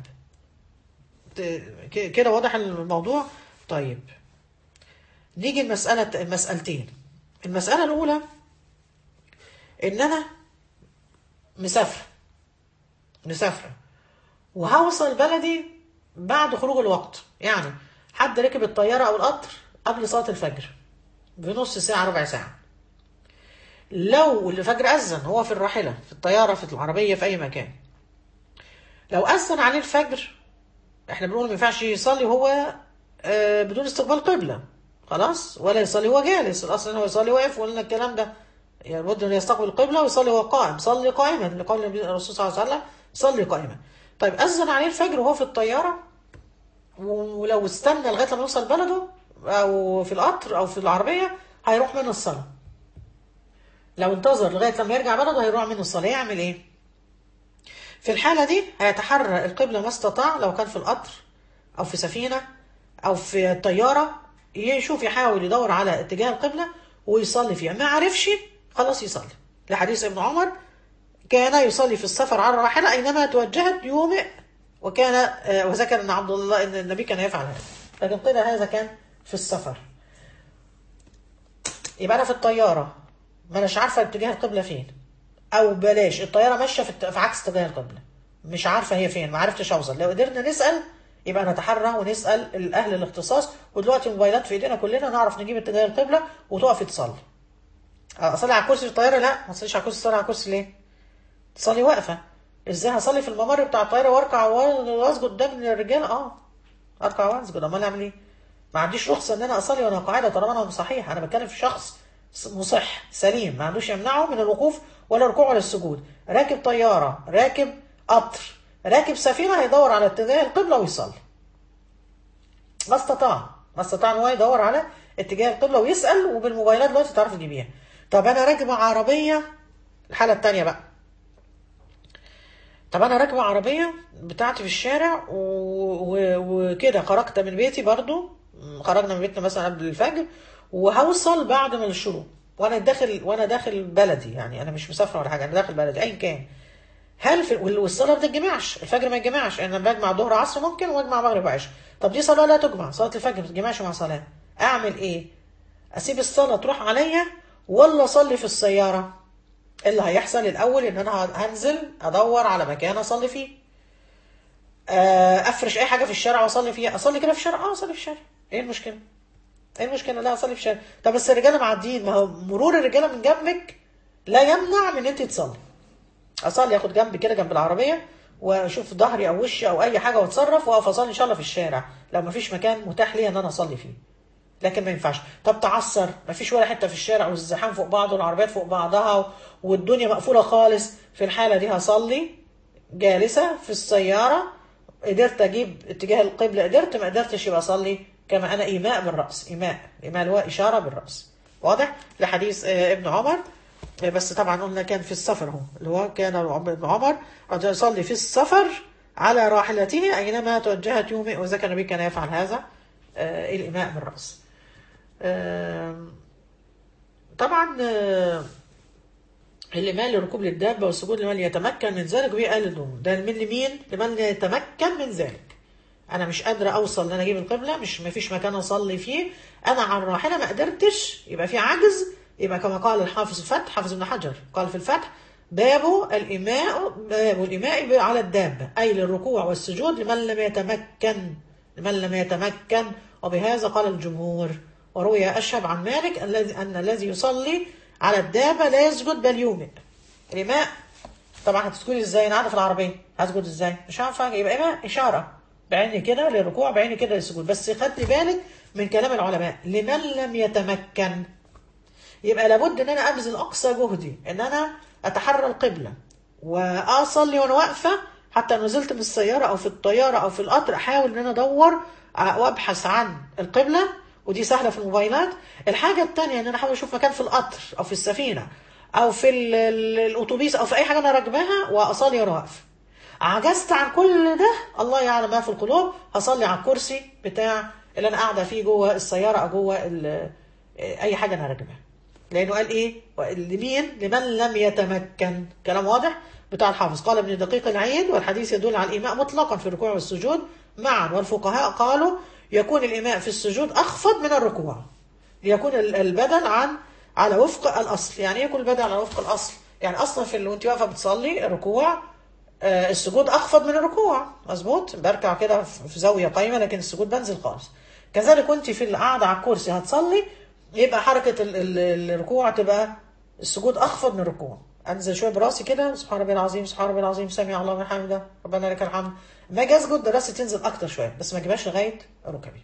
كده واضح الموضوع طيب نيجي المسألة مسألتين المسألة الأولى إن أنا مسافرة مسافرة وهوصل بلدي بعد خروج الوقت يعني حد ركب الطيارة أو القطر قبل صلاة الفجر بنص ساعة ربع ساعة لو الفجر أذن هو في الراحلة في الطيارة في العربية في أي مكان لو أذن عليه الفجر احنا بنقول ما ينفعش يصلي هو بدون استقبال قبلة خلاص ولا يصلي هو جالس الاصل ان هو يصلي واقف وقلنا الكلام ده يعني بد ان يستقبل القبله ويصلي وهو قائم صلي قائما لقول الرسول صلى الله عليه وسلم صلي قائما طيب اذن عليه الفجر وهو في الطياره ولو استنى لغايه لما يوصل بلده او في القطر او في العربيه هيروح من الصلاه لو انتظر لغايه لما يرجع بلده هيروح من الصلاه يعمل ايه في الحاله دي هيتحرى القبله ما استطاع لو كان في القطر او في سفينه او في الطياره يشوف يحاول يدور على اتجاه القبلة ويصلي فيها ما عرفش خلاص يصلي لحديث ابن عمر كان يصلي في السفر على الراحلة أينما توجهت يومئ وكان وذكر أن عبد الله أن النبي كان يفعل هذا لكن قيل هذا كان في السفر يبقى أنا في الطيارة ما أناش عارفة اتجاه القبلة فين أو بلاش الطيارة ماشية في, في عكس اتجاه القبلة مش عارفة هي فين ما عرفتش أوصل لو قدرنا نسأل يبقى نتحرى ونسال الاهل الاختصاص ودلوقتي الموبايلات في ايدينا كلنا نعرف نجيب اتجاه القبله وتقف تصلي اصلي على الكرسي في الطياره لا ما تصليش على الكرسي تصلي على الكرسي ليه تصلي واقفه ازاي هصلي في الممر بتاع الطياره واركع واسجد قدام الرجال اه اركع واسجد امال اعمل ايه ما عنديش رخصه ان انا اصلي وانا قاعده طالما انا صحيح انا بتكلم في شخص مصح سليم ما عندوش يمنعه من الوقوف ولا الركوع ولا السجود راكب طياره راكب قطر راكب سفينه هيدور على اتجاه القبله ويصلي ما استطاع ما استطاع ان هو يدور على اتجاه القبله ويسال وبالموبايلات دلوقتي تعرف تجيبيها طب انا راكبه عربيه الحاله الثانيه بقى طب انا راكبه عربيه بتاعتي في الشارع وكده و... خرجت من بيتي برضو خرجنا من بيتنا مثلا قبل الفجر وهوصل بعد ما الشروق وانا داخل وانا داخل بلدي يعني انا مش مسافره ولا حاجه انا داخل بلدي ايا كان هل في والصلاه ما بتتجمعش الفجر ما يتجمعش انا بجمع ظهر عصر ممكن واجمع مغرب وعشاء طب دي صلاه لا تجمع صلاه الفجر ما تتجمعش مع صلاه اعمل ايه اسيب الصلاه تروح عليا ولا اصلي في السياره اللي هيحصل الاول ان انا هنزل ادور على مكان اصلي فيه افرش اي حاجه في الشارع واصلي فيها اصلي كده في الشارع اه اصلي في الشارع ايه المشكله ايه المشكله لا اصلي في الشارع طب بس الرجاله معديين ما هو مرور الرجاله من جنبك لا يمنع من ان انت تصلي اصلي اخد جنبي كده جنب العربيه واشوف ظهري او وشي او اي حاجه واتصرف واقف اصلي ان شاء الله في الشارع لو ما فيش مكان متاح لي ان انا اصلي فيه لكن ما ينفعش طب تعثر ما فيش ولا حته في الشارع والزحام فوق بعض والعربيات فوق بعضها والدنيا مقفوله خالص في الحاله دي هصلي جالسه في السياره قدرت اجيب اتجاه القبله قدرت ما قدرتش يبقى اصلي كما انا ايماء بالراس ايماء ايماء اللي هو اشاره بالراس واضح لحديث ابن عمر بس طبعا قلنا كان في السفر هو اللي هو كان ابن عمر رجل يصلي في السفر على راحلته اينما توجهت يومئ وذكر النبي كان يفعل هذا آه الإماء بالرأس آه طبعا آه الإماء لركوب للدابة والسجود لمن يتمكن من ذلك وهي قال النوم ده من لمين؟ لمن يتمكن من ذلك أنا مش قادرة أوصل إن أنا أجيب القبلة مش مفيش مكان أصلي فيه أنا على الراحلة ما قدرتش يبقى في عجز يبقى كما قال الحافظ الفتح حافظ ابن حجر قال في الفتح باب الإيماء باب الإيماء على الدابة أي للركوع والسجود لمن لم يتمكن لمن لم يتمكن وبهذا قال الجمهور وروي أشهب عن مالك الذي أن الذي يصلي على الدابة لا يسجد بل يومئ الإيماء طبعا هتسجدي ازاي انا قاعده في العربيه هسجد ازاي مش عارفه يبقى ايه اشاره بعيني كده للركوع بعيني كده للسجود بس خدي بالك من كلام العلماء لمن لم يتمكن يبقى لابد ان انا ابذل اقصى جهدي ان انا اتحرى القبله واصلي وانا واقفه حتى نزلت من السياره او في الطياره او في القطر احاول ان انا ادور وابحث عن القبله ودي سهله في الموبايلات الحاجه الثانيه ان انا احاول اشوف مكان في القطر او في السفينه او في ال- ال- الاتوبيس او في اي حاجه انا راكباها واصلي وانا واقف عجزت عن كل ده الله يعلم ما في القلوب هصلي على الكرسي بتاع اللي انا قاعده فيه جوه السياره او جوه ال- اي حاجه انا راكباها لانه قال ايه لمين لمن لم يتمكن كلام واضح بتاع الحافظ قال ابن دقيق العيد والحديث يدل على الايماء مطلقا في الركوع والسجود معا والفقهاء قالوا يكون الايماء في السجود اخفض من الركوع ليكون ال- البدن عن على وفق الاصل يعني ايه يكون البدن على وفق الاصل يعني اصلا في ال- وانت واقفه بتصلي الركوع آه، السجود اخفض من الركوع مظبوط بركع كده في في زاويه قايمه لكن السجود بنزل خالص كذلك وانت في القعده على الكرسي هتصلي يبقى حركه ال- ال- الركوع تبقى السجود اخفض من الركوع انزل شويه براسي كده سبحان ربي العظيم سبحان ربي العظيم سمع الله من حمده ربنا لك الحمد ما اجي اسجد راسي تنزل اكتر شويه بس ما اجيبهاش لغايه ركبي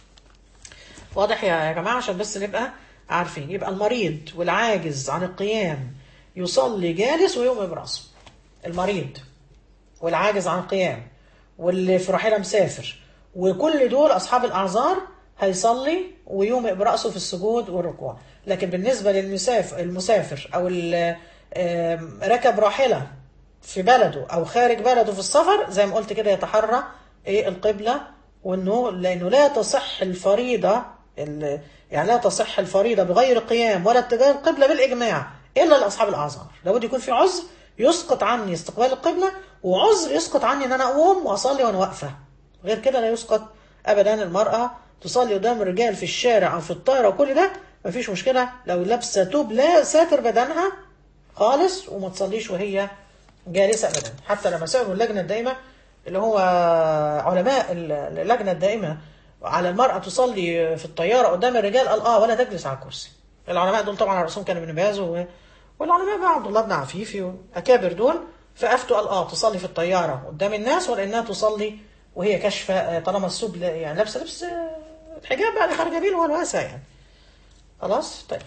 واضح يا يا جماعه عشان بس نبقى عارفين يبقى المريض والعاجز عن القيام يصلي جالس ويقوم براسه المريض والعاجز عن القيام واللي في راحله مسافر وكل دول اصحاب الاعذار هيصلي ويومئ براسه في السجود والركوع لكن بالنسبه للمسافر المسافر او اللي آم، ركب راحله في بلده او خارج بلده في السفر زي ما قلت كده يتحرى ايه القبله وانه لانه لا تصح الفريضه ال- يعني لا تصح الفريضه بغير قيام ولا اتجاه القبله بالاجماع الا لاصحاب الاعذار لابد يكون في عذر يسقط عني استقبال القبله وعذر يسقط عني ان انا اقوم واصلي وانا واقفه غير كده لا يسقط ابدا المراه تصلي قدام الرجال في الشارع او في الطائره وكل ده مفيش مشكله لو لابسه توب لا ساتر بدنها خالص وما تصليش وهي جالسه ابدا حتى لما سالوا اللجنه الدائمه اللي هو علماء اللجنه الدائمه على المراه تصلي في الطياره قدام الرجال قال اه ولا تجلس على الكرسي العلماء دول طبعا على راسهم كان ابن باز و- والعلماء بقى عبد الله بن عفيفي واكابر دول فافتوا قال اه تصلي في الطياره قدام الناس ولا انها تصلي وهي كاشفه آه، طالما الثوب لا- يعني لابسه لبس آه، الحجاب بقى اللي خارجه بيه اللي هو الواسع يعني خلاص طيب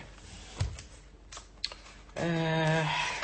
آه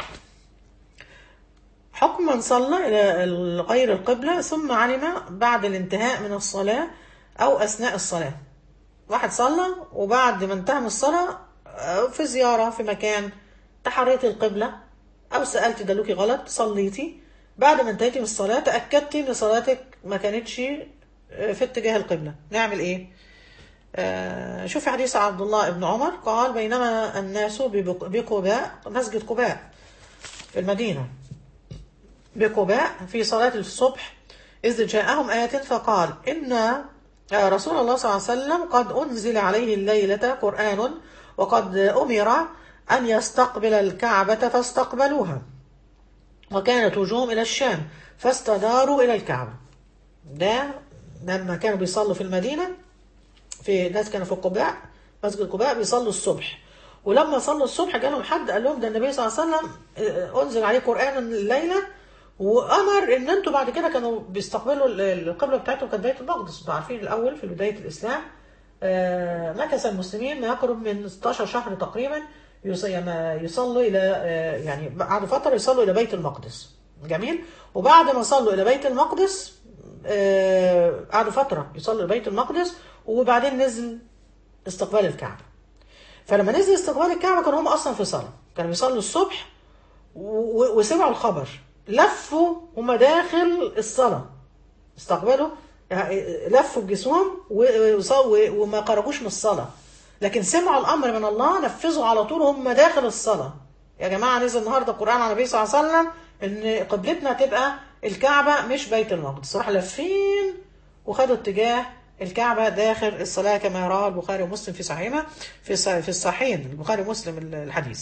حكم من صلى إلى غير القبلة ثم علم بعد الانتهاء من الصلاة أو أثناء الصلاة واحد صلى وبعد ما انتهى من الصلاة آه، في زيارة في مكان تحريتي القبلة أو سألت دلوكي غلط صليتي بعد ما انتهيتي من الصلاة تأكدتي إن صلاتك ما كانتش آه، في اتجاه القبلة نعمل إيه؟ آه، شوفي حديث عبد الله بن عمر قال بينما الناس ببق- بقباء مسجد قباء في المدينة بقباء في صلاة الصبح إذ جاءهم آية فقال إن آه، رسول الله صلى الله عليه وسلم قد أنزل عليه الليلة قرآن وقد أمر أن يستقبل الكعبة فاستقبلوها وكانت وجوههم إلى الشام فاستداروا إلى الكعبة ده لما كانوا بيصلوا في المدينة في ناس كانوا في قباء مسجد قباء بيصلوا الصبح ولما صلوا الصبح جالهم حد قال لهم ده النبي صلى الله عليه وسلم آه، انزل عليه قران الليله وامر ان انتوا بعد كده كانوا بيستقبلوا ال- القبله بتاعتهم كانت بيت المقدس انتوا عارفين الاول في بدايه الاسلام آه، مكث المسلمين ما يقرب من 16 شهر تقريبا يص- ما يصلوا الى آه، يعني بعد فتره يصلوا الى بيت المقدس جميل وبعد ما صلوا الى بيت المقدس آه، قعدوا فتره يصلوا الى بيت المقدس وبعدين نزل استقبال الكعبه فلما نزل استقبال الكعبه كانوا هم اصلا في صلاه كانوا بيصلوا الصبح و- و- وسمعوا الخبر لفوا هم داخل الصلاه استقبلوا يعني لفوا بجسمهم و- وص- و- وما خرجوش من الصلاه لكن سمعوا الامر من الله نفذوا على طول هم داخل الصلاه يا جماعه نزل النهارده قران على النبي صلى الله عليه وسلم ان قبلتنا تبقى الكعبه مش بيت المقدس راح لافين وخدوا اتجاه الكعبة داخل الصلاة كما رواه البخاري ومسلم في صحيحهما في الص- في الصحيحين البخاري ومسلم الحديث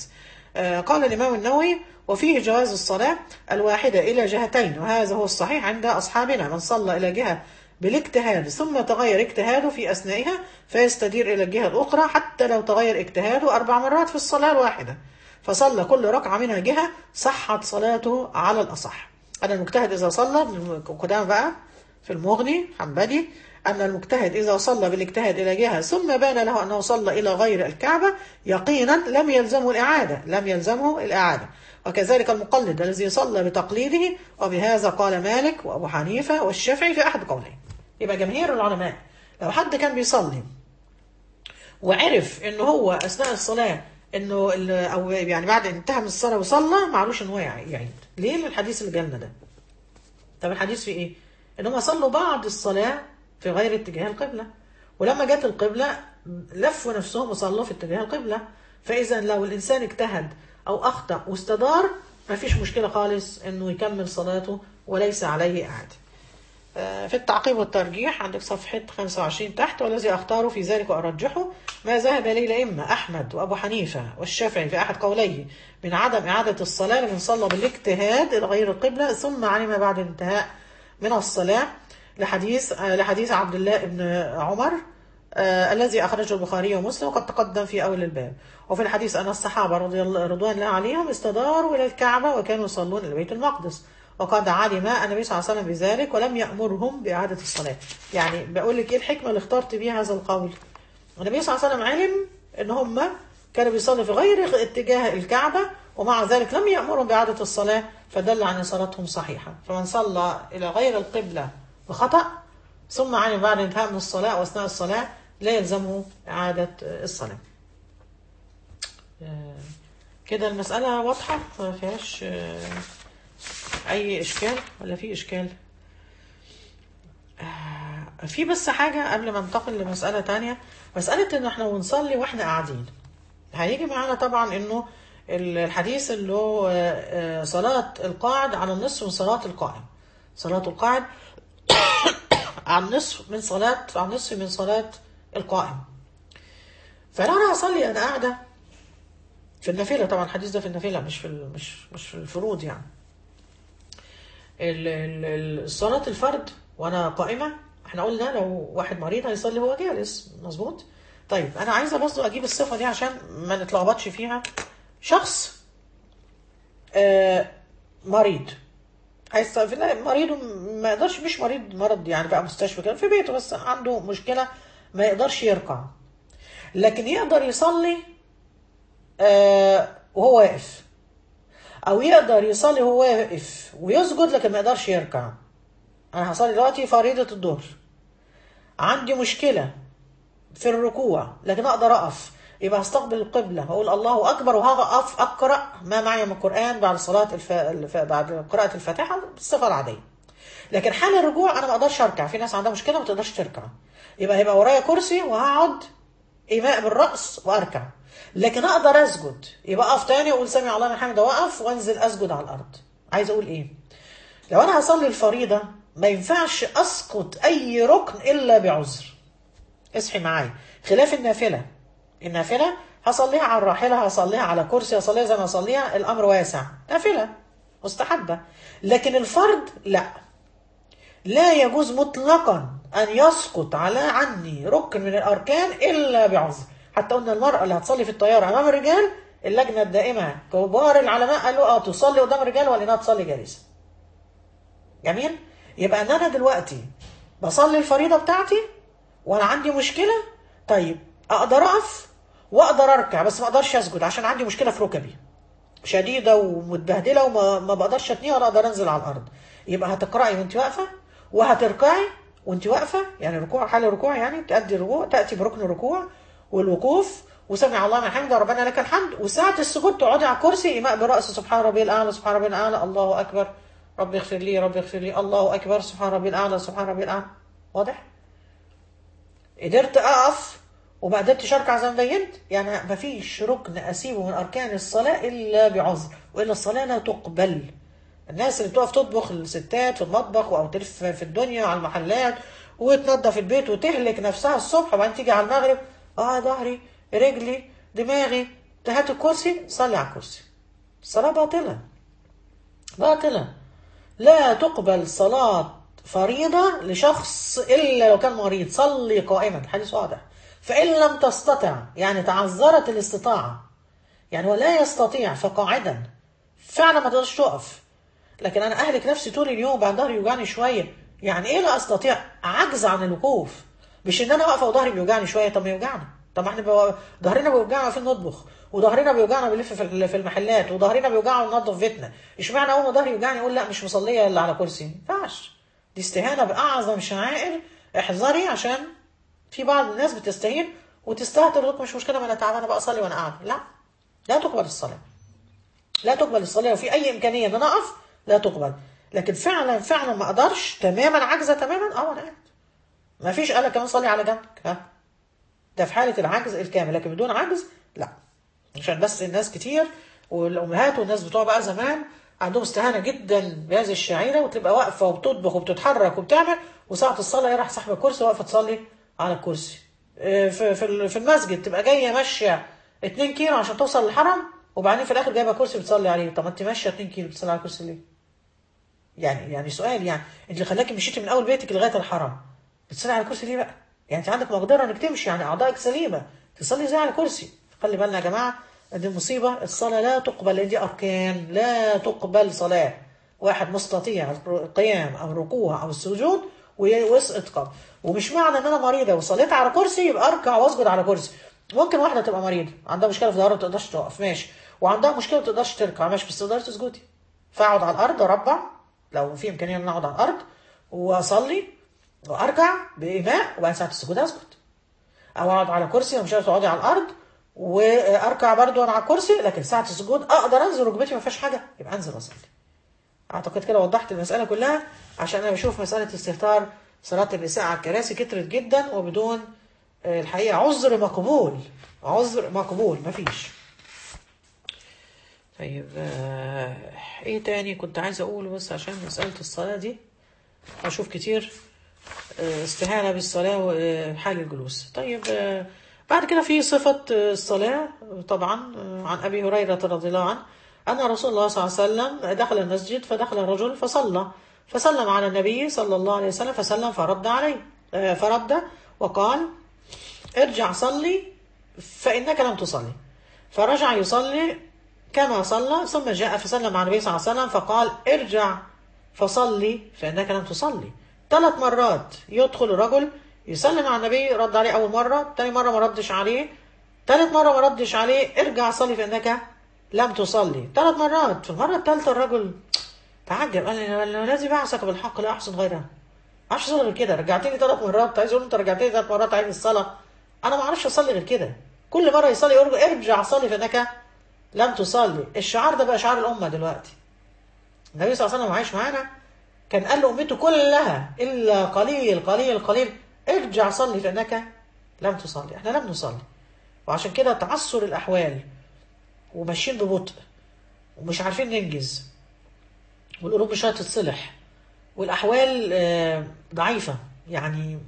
آه، قال الإمام النووي وفيه جواز الصلاة الواحدة إلى جهتين وهذا هو الصحيح عند أصحابنا من صلى إلى جهة بالاجتهاد ثم تغير اجتهاده في أثنائها فيستدير إلى الجهة الأخرى حتى لو تغير اجتهاده أربع مرات في الصلاة الواحدة فصلى كل ركعة منها جهة صحت صلاته على الأصح أنا المجتهد إذا صلى قدام بقى في المغني حنبلي أن المجتهد إذا صلى بالاجتهاد إلى جهة ثم بان له أنه صلى إلى غير الكعبة يقينا لم يلزمه الإعادة لم يلزمه الإعادة وكذلك المقلد الذي صلى بتقليده وبهذا قال مالك وأبو حنيفة والشافعي في أحد قولين يبقى جماهير العلماء لو حد كان بيصلي وعرف ان هو اثناء الصلاه انه ال- او يعني بعد انتهى من الصلاه وصلى معلوش ان هو يعيد ليه من الحديث اللي جالنا ده طب الحديث في ايه ان هم صلوا بعد الصلاه في غير اتجاه القبله ولما جت القبله لفوا نفسهم وصلوا في اتجاه القبله فاذا لو الانسان اجتهد او اخطا واستدار ما فيش مشكله خالص انه يكمل صلاته وليس عليه اعاده في التعقيب والترجيح عندك صفحة 25 تحت والذي أختاره في ذلك وأرجحه ما ذهب إليه الأئمة أحمد وأبو حنيفة والشافعي في أحد قوليه من عدم إعادة الصلاة لمن صلى بالاجتهاد إلى غير القبلة ثم علم بعد انتهاء من الصلاة لحديث آه، لحديث عبد الله بن عمر آه الذي أخرجه البخاري ومسلم وقد تقدم في أول الباب وفي الحديث أن الصحابة رضي الله رضوان الله عليهم استداروا إلى الكعبة وكانوا يصلون إلى بيت المقدس وقد علم النبي صلى الله عليه وسلم بذلك ولم يأمرهم بإعادة الصلاة يعني بقول لك إيه الحكمة اللي اخترت بيها هذا القول النبي صلى الله عليه وسلم علم إن هم كانوا بيصلوا في غير اتجاه الكعبة ومع ذلك لم يأمرهم بإعادة الصلاة فدل عن صلاتهم صحيحة فمن صلى إلى غير القبلة بخطأ ثم علم بعد انتهاء من الصلاة وأثناء الصلاة لا يلزمه إعادة الصلاة آه، كده المسألة واضحة ما فيهاش آه، أي إشكال ولا في إشكال آه، في بس حاجة قبل ما ننتقل لمسألة تانية مسألة إن إحنا ونصلي وإحنا قاعدين هيجي معانا طبعا إنه الحديث اللي هو آه، آه، صلاة القاعد على النصف من صلاة القائم صلاة القاعد على النصف من صلاة على النصف من صلاة القائم فلو أنا هصلي أنا قاعدة في النافلة طبعا الحديث ده في النافلة مش في ال- مش مش في الفروض يعني ال- ال- ال- صلاة الفرد وانا قائمة احنا قلنا لو واحد مريض هيصلي وهو جالس مظبوط طيب انا عايزة برضه اجيب الصفة دي عشان ما نتلخبطش فيها شخص آه مريض هيستغفر مريض ما يقدرش مش مريض مرض يعني بقى مستشفى كده في بيته بس عنده مشكلة ما يقدرش يركع لكن يقدر يصلي آه وهو واقف او يقدر يصلي وهو واقف ويسجد لكن ما يقدرش يركع انا هصلي دلوقتي فريضة الظهر عندي مشكلة في الركوع لكن اقدر اقف يبقى هستقبل القبلة واقول الله اكبر وهقف اقرا ما معي من القران بعد صلاة الف... الف... بعد قراءة الفاتحة بالصفة العادية لكن حال الركوع انا ما اقدرش اركع في ناس عندها مشكلة ما تقدرش تركع يبقى هيبقى ورايا كرسي وهقعد ايماء بالراس واركع لكن اقدر اسجد يبقى اقف تاني واقول سمع الله من حمده واقف وانزل اسجد على الارض عايز اقول ايه لو انا هصلي الفريضه ما ينفعش اسقط اي ركن الا بعذر اصحي معايا خلاف النافله النافله هصليها على الراحله هصليها على كرسي هصليها زي ما هصليها الامر واسع نافله مستحبه لكن الفرض لا لا يجوز مطلقا أن يسقط على عني ركن من الأركان إلا بعذر حتى قلنا المرأة اللي هتصلي في الطيارة أمام الرجال اللجنة الدائمة كبار العلماء قالوا اه تصلي قدام الرجال ولا انها تصلي جالسة جميل يبقى ان انا دلوقتي بصلي الفريضة بتاعتي وانا عندي مشكلة طيب اقدر اقف واقدر اركع بس ما اقدرش اسجد عشان عندي مشكلة في ركبي شديدة ومتبهدلة وما ما بقدرش اتنيها ولا اقدر انزل على الارض يبقى هتقرأي وانت واقفة وهتركعي وانت واقفة يعني ركوع حال الركوع يعني تأدي الركوع تأتي بركن الركوع والوقوف وسمع الله من حمده ربنا لك الحمد وساعة السجود تقعدي على الكرسي إيماء برأس سبحان ربي الأعلى سبحان ربي الأعلى الله أكبر ربي اغفر لي ربي اغفر لي الله أكبر سبحان ربي الأعلى سبحان ربي الأعلى واضح؟ قدرت أقف وما قدرتش أركع زي ما بينت يعني مفيش ركن أسيبه من أركان الصلاة إلا بعذر وإلا الصلاة لا تقبل الناس اللي بتقف تطبخ الستات في المطبخ او تلف في الدنيا على المحلات وتنظف البيت وتهلك نفسها الصبح وبعدين تيجي على المغرب اه ظهري رجلي دماغي هات الكرسي صلي على الكرسي الصلاة باطلة باطلة لا تقبل صلاة فريضة لشخص إلا لو كان مريض صلي قائما حديث واضح فإن لم تستطع يعني تعذرت الاستطاعة يعني هو لا يستطيع فقاعدا فعلا ما تقدرش تقف لكن انا اهلك نفسي طول اليوم بعد ظهري يوجعني شويه يعني ايه لا استطيع عجز عن الوقوف مش ان انا واقفه وظهري بيوجعني شويه طب ما يوجعنا طب ما احنا بو... ظهرنا بيوجعنا في نطبخ وظهرنا بيوجعنا بنلف في ال- في المحلات وظهرنا بيوجعنا وننظف بيتنا اشمعنى اول ما ظهري يوجعني اقول لا مش مصليه الا على كرسي ما ينفعش دي استهانه باعظم شعائر احذري عشان في بعض الناس بتستهين وتستهتر وتقول مش مشكله ما انا تعبانه بقى اصلي وانا قاعده لا لا تقبل الصلاه لا تقبل الصلاه وفي اي امكانيه ان انا اقف لا تقبل لكن فعلا فعلا ما اقدرش تماما عاجزه تماما اه انا قاعد ما فيش قال كمان صلي على جنبك ها ده في حاله العجز الكامل لكن بدون عجز لا عشان بس الناس كتير والامهات والناس بتوع بقى زمان عندهم استهانه جدا بهذه الشعيره وتبقى واقفه وبتطبخ وبتتحرك وبتعمل وساعه الصلاه راح ساحبه كرسي واقفه تصلي على الكرسي آه، في في في المسجد تبقى جايه ماشيه 2 كيلو عشان توصل للحرم وبعدين في الاخر جايبه كرسي بتصلي عليه طب ما انت ماشيه 2 كيلو بتصلي على الكرسي ليه؟ يعني يعني سؤال يعني انت اللي خلاكي مشيتي من اول بيتك لغايه الحرم بتصلي على الكرسي ليه بقى؟ يعني انت عندك مقدره انك تمشي يعني اعضائك سليمه تصلي زي على الكرسي خلي بالنا يا جماعه دي مصيبه الصلاه لا تقبل لان دي اركان لا تقبل صلاه واحد مستطيع القيام او الركوع او السجود ويسقط قبل ومش معنى ان انا مريضه وصليت على كرسي يبقى اركع واسجد على كرسي ممكن واحده تبقى مريضه عندها مشكله في ظهرها ما تقدرش تقف ماشي وعندها مشكله ما تقدرش تركع ماشي بس تقدري تسجدي فاقعد على الارض اربع لو في امكانيه ان أنا اقعد على الارض واصلي واركع بايماء وبعد ساعه السجود اسجد او اقعد على كرسي لو مش عارف تقعدي على الارض واركع برضو انا على الكرسي لكن ساعه السجود اقدر انزل ركبتي ما فيهاش حاجه يبقى انزل اصلي اعتقد كده وضحت المساله كلها عشان انا بشوف مساله استهتار صلاه النساء على الكراسي كترت جدا وبدون آه، الحقيقه عذر مقبول عذر مقبول مفيش طيب آه، ايه تاني كنت عايزه اقوله بس عشان مساله الصلاه دي اشوف كتير آه، استهانه بالصلاه وحال الجلوس طيب آه، بعد كده في صفه آه، الصلاه طبعا آه، عن ابي هريره رضي الله عنه ان رسول الله صلى الله عليه وسلم دخل المسجد فدخل رجل فصلى فسلم على النبي صلى الله عليه وسلم فسلم فرد عليه آه، فرد وقال ارجع صلي فإنك لم تصلي فرجع يصلي كما صلى ثم جاء فسلم على النبي صلى الله عليه وسلم فقال ارجع فصلي فإنك لم تصلي ثلاث مرات يدخل الرجل يسلم على النبي رد عليه أول مرة تاني مرة ما ردش عليه ثالث مرة ما ردش عليه ارجع صلي فإنك لم تصلي ثلاث مرات في المرة الثالثة الرجل تعجب قال لي أنا الذي بعثك بالحق لا أحسن غيره ما اعرفش اصلي غير كده رجعتني ثلاث مرات عايز اقول انت رجعتني ثلاث مرات عايز الصلاه انا ما اعرفش اصلي غير كده كل مره يصلي يقول له ارجع صلي فانك لم تصلي الشعار ده بقى شعار الامه دلوقتي النبي صلى الله عليه وسلم عايش معانا كان قال لامته كلها الا قليل قليل قليل ارجع صلي فانك لم تصلي احنا لم نصلي وعشان كده تعثر الاحوال وماشيين ببطء ومش عارفين ننجز والقلوب مش هتتصلح والاحوال آه، ضعيفه يعني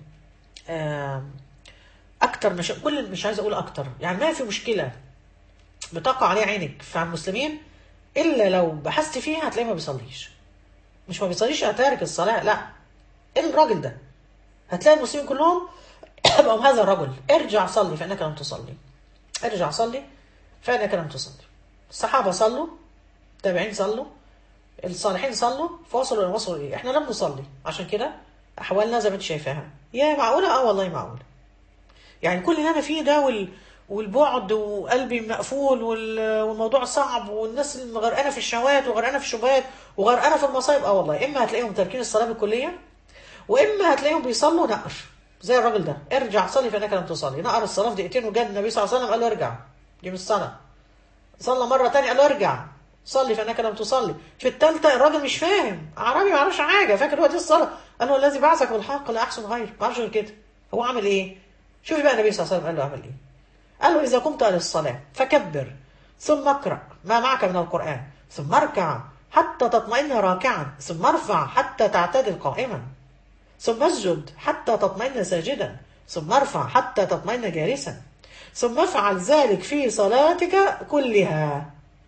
آه، اكتر مش كل مش عايز اقول اكتر يعني ما في مشكله بتقع عليها عينك في المسلمين الا لو بحثت فيها هتلاقيه ما بيصليش مش ما بيصليش هتارك الصلاه لا ايه الراجل ده هتلاقي المسلمين كلهم بقوا هذا الرجل ارجع صلي فانك لم تصلي ارجع صلي فانك لم تصلي الصحابه صلوا التابعين صلوا الصالحين صلوا فوصلوا الى وصلوا ايه احنا لم نصلي عشان كده احوالنا زي ما انت شايفاها يا معقوله اه والله معقوله يعني كل اللي انا فيه ده وال... والبعد وقلبي مقفول وال... والموضوع صعب والناس اللي غرقانه في الشهوات وغرقانه في الشبهات وغرقانه في المصايب اه والله اما هتلاقيهم تاركين الصلاه بالكليه واما هتلاقيهم بيصلوا نقر زي الراجل ده ارجع صلي فانك لم تصلي نقر الصلاه في دقيقتين وجد النبي صلى الله عليه وسلم قال له ارجع دي مش صلاه صلى مره تانية قال له ارجع صلي فانك لم تصلي في الثالثه الراجل مش فاهم عربي ما يعرفش حاجه فاكر هو دي الصلاه قال له الذي بعثك بالحق لا احسن غير ما عرفش غير كده هو عمل ايه شوفي بقى النبي صلى الله عليه وسلم قال له عمل ايه قال له اذا قمت الى الصلاه فكبر ثم اقرا ما معك من القران ثم اركع حتى تطمئن راكعا ثم ارفع حتى تعتدل قائما ثم اسجد حتى تطمئن ساجدا ثم ارفع حتى تطمئن جالسا ثم افعل ذلك في صلاتك كلها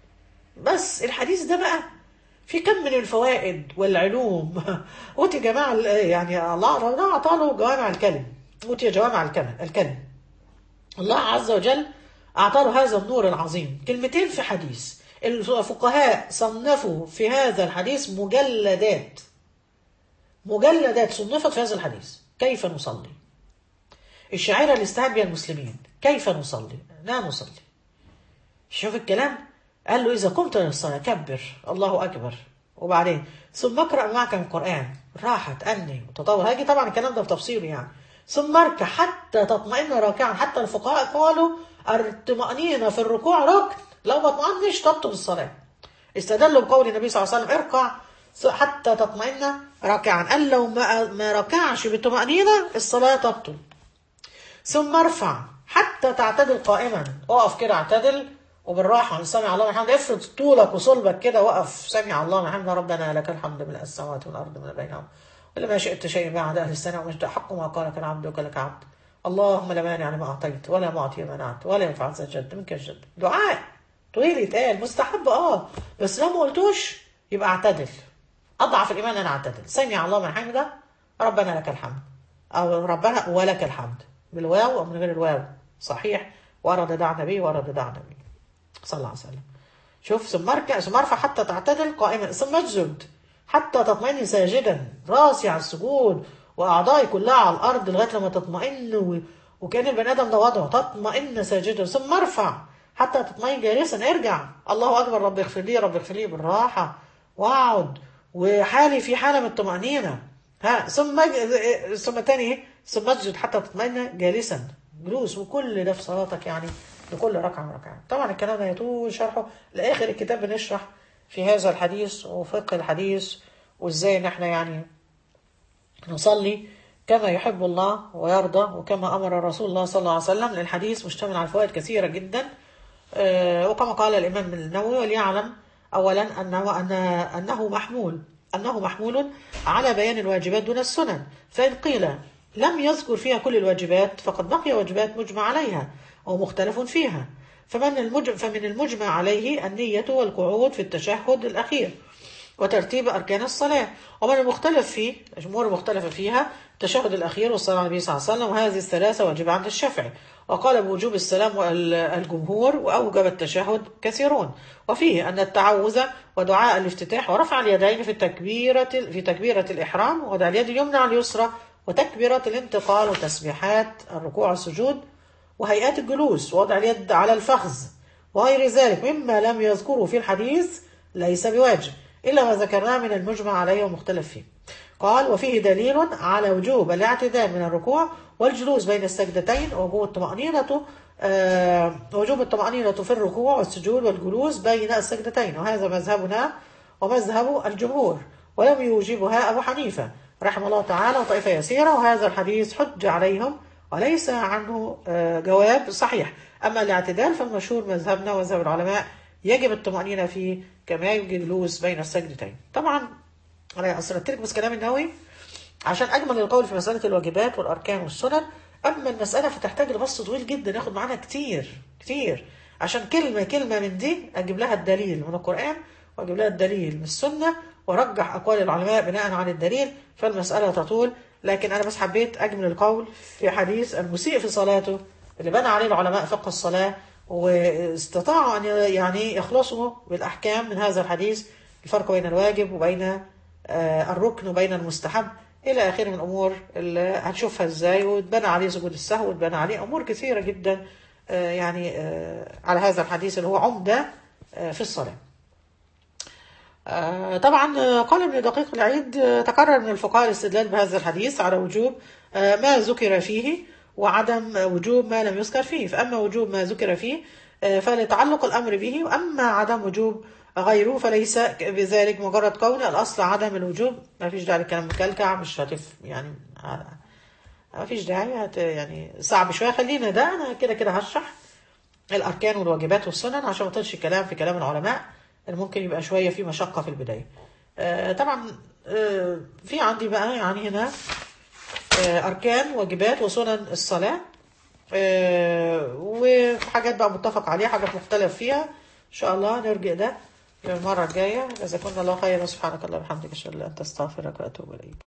بس الحديث ده بقى في كم من الفوائد والعلوم اوتي جماعة ال- يعني الله ربنا اعطاله جوامع الكلم اوتي جوامع الكلم الكلم الله عز وجل اعطاله هذا النور العظيم كلمتين في حديث الفقهاء صنفوا في هذا الحديث مجلدات مجلدات صنفت في هذا الحديث كيف نصلي الشعيرة اللي استهان بها المسلمين كيف نصلي لا نصلي شوف الكلام قال له إذا قمت للصلاة كبر الله أكبر وبعدين ثم اقرأ معك من القرآن راحة تأني وتطور هاجي طبعا الكلام ده بتفصيله يعني ثم اركع حتى تطمئن راكعا حتى الفقهاء قالوا الطمأنينة في الركوع ركن لو ما اطمئنش تبطل الصلاة استدلوا بقول النبي صلى الله عليه وسلم اركع حتى تطمئن راكعا قال لو ما ما ركعش بطمأنينة الصلاة تبطل ثم ارفع حتى تعتدل قائما اقف كده اعتدل وبالراحة سمع الله الحمد افرض طولك وصلبك كده وقف سمع الله الحمد ربنا لك الحمد من السماوات والأرض من بينهم ولما شئت شيء بعد أهل السنة ومجد حق ما قالك العبد وكلك عبد اللهم لا مانع لما أعطيت ولا معطي ما منعت ولا ينفع ذا الجد منك الجد دعاء طويل يتقال مستحب اه بس لو ما قلتوش يبقى اعتدل أضعف الإيمان أنا أعتدل سمع الله من حمده ربنا لك الحمد أو ربنا ولك الحمد بالواو أو من غير الواو صحيح ورد دع النبي ورد دع النبي صلى الله عليه وسلم شوف ثم اركع ثم ارفع حتى تعتدل قائما ثم اسجد حتى تطمئن ساجدا راسي على السجود واعضائي كلها على الارض لغايه لما تطمئن و... وكان البني ادم ده وضعه تطمئن ساجدا ثم ارفع حتى تطمئن جالسا ارجع الله اكبر رب اغفر لي رب اغفر لي بالراحه واقعد وحالي في حاله من الطمانينه ها ثم ثم تاني ايه ثم اسجد حتى تطمئن جالسا جلوس وكل ده في صلاتك يعني لكل ركعة وركعة طبعا الكلام ده يطول شرحه لآخر الكتاب بنشرح في هذا الحديث وفقه الحديث وازاي ان احنا يعني نصلي كما يحب الله ويرضى وكما أمر رسول الله صلى الله عليه وسلم للحديث مشتمل على فوائد كثيرة جدا وكما قال الإمام النووي وليعلم أولا أنه, أن أنه محمول أنه محمول على بيان الواجبات دون السنن فإن قيل لم يذكر فيها كل الواجبات فقد بقي واجبات مجمع عليها أو مختلف فيها فمن المجمع, فمن المجمع عليه النية والقعود في التشهد الأخير وترتيب أركان الصلاة ومن المختلف فيه الأمور المختلفة فيها التشهد الأخير والصلاة على النبي صلى الله عليه وسلم وهذه الثلاثة واجبة عند الشافعي وقال بوجوب السلام الجمهور وأوجب التشهد كثيرون وفيه أن التعوذ ودعاء الافتتاح ورفع اليدين في التكبيرة في تكبيرة الإحرام وضع اليد اليمنى على اليسرى وتكبيرة الانتقال وتسبيحات الركوع والسجود وهيئات الجلوس ووضع اليد على الفخذ وغير ذلك مما لم يذكره في الحديث ليس بواجب إلا ما ذكرناه من المجمع عليه ومختلف فيه قال وفيه دليل على وجوب الاعتدال من الركوع والجلوس بين السجدتين ووجوب الطمأنينة آه وجوب الطمأنينة في الركوع والسجود والجلوس بين السجدتين وهذا مذهبنا ومذهب الجمهور ولم يوجبها أبو حنيفة رحمه الله تعالى وطائفة يسيرة وهذا الحديث حج عليهم وليس عنه جواب صحيح أما الاعتدال فالمشهور مذهبنا ومذهب العلماء يجب الطمأنينة فيه كما يجب الجلوس بين السجدتين طبعا أنا أسردت لك بس كلام النووي عشان أجمل القول في مسألة الواجبات والأركان والسنن أما المسألة فتحتاج لبسط طويل جدا ياخد معانا كتير كتير عشان كلمة كلمة من دي أجيب لها الدليل من القرآن وأجيب لها الدليل من السنة ورجح أقوال العلماء بناء على الدليل فالمسألة تطول لكن أنا بس حبيت أجمل القول في حديث المسيء في صلاته اللي بنى عليه العلماء فقه الصلاة واستطاعوا أن يعني يخلصوا بالأحكام من هذا الحديث الفرق بين الواجب وبين الركن وبين المستحب إلى آخره من الأمور اللي هنشوفها إزاي واتبنى عليه سجود السهو واتبنى عليه أمور كثيرة جدا يعني على هذا الحديث اللي هو عمدة في الصلاة طبعا قال ابن دقيق العيد تكرر من الفقهاء الاستدلال بهذا الحديث على وجوب ما ذكر فيه وعدم وجوب ما لم يذكر فيه فأما وجوب ما ذكر فيه فلتعلق الأمر به وأما عدم وجوب غيره فليس بذلك مجرد كون الأصل عدم الوجوب ما فيش داعي للكلام مكلكع مش هتف يعني ما فيش داعي هت يعني صعب شوية خلينا ده أنا كده كده هشرح الأركان والواجبات والسنن عشان ما تطلش الكلام في كلام العلماء ممكن يبقى شوية في مشقة في البداية آه طبعا آه في عندي بقى يعني هنا آه أركان واجبات وسنن الصلاة آه، وفي حاجات بقى متفق عليها حاجات مختلف فيها ان شاء الله نرجع ده المرة الجاية جزاكم الله خيرا سبحانك اللهم وبحمدك اشهد ان لا اله الا انت استغفرك واتوب اليك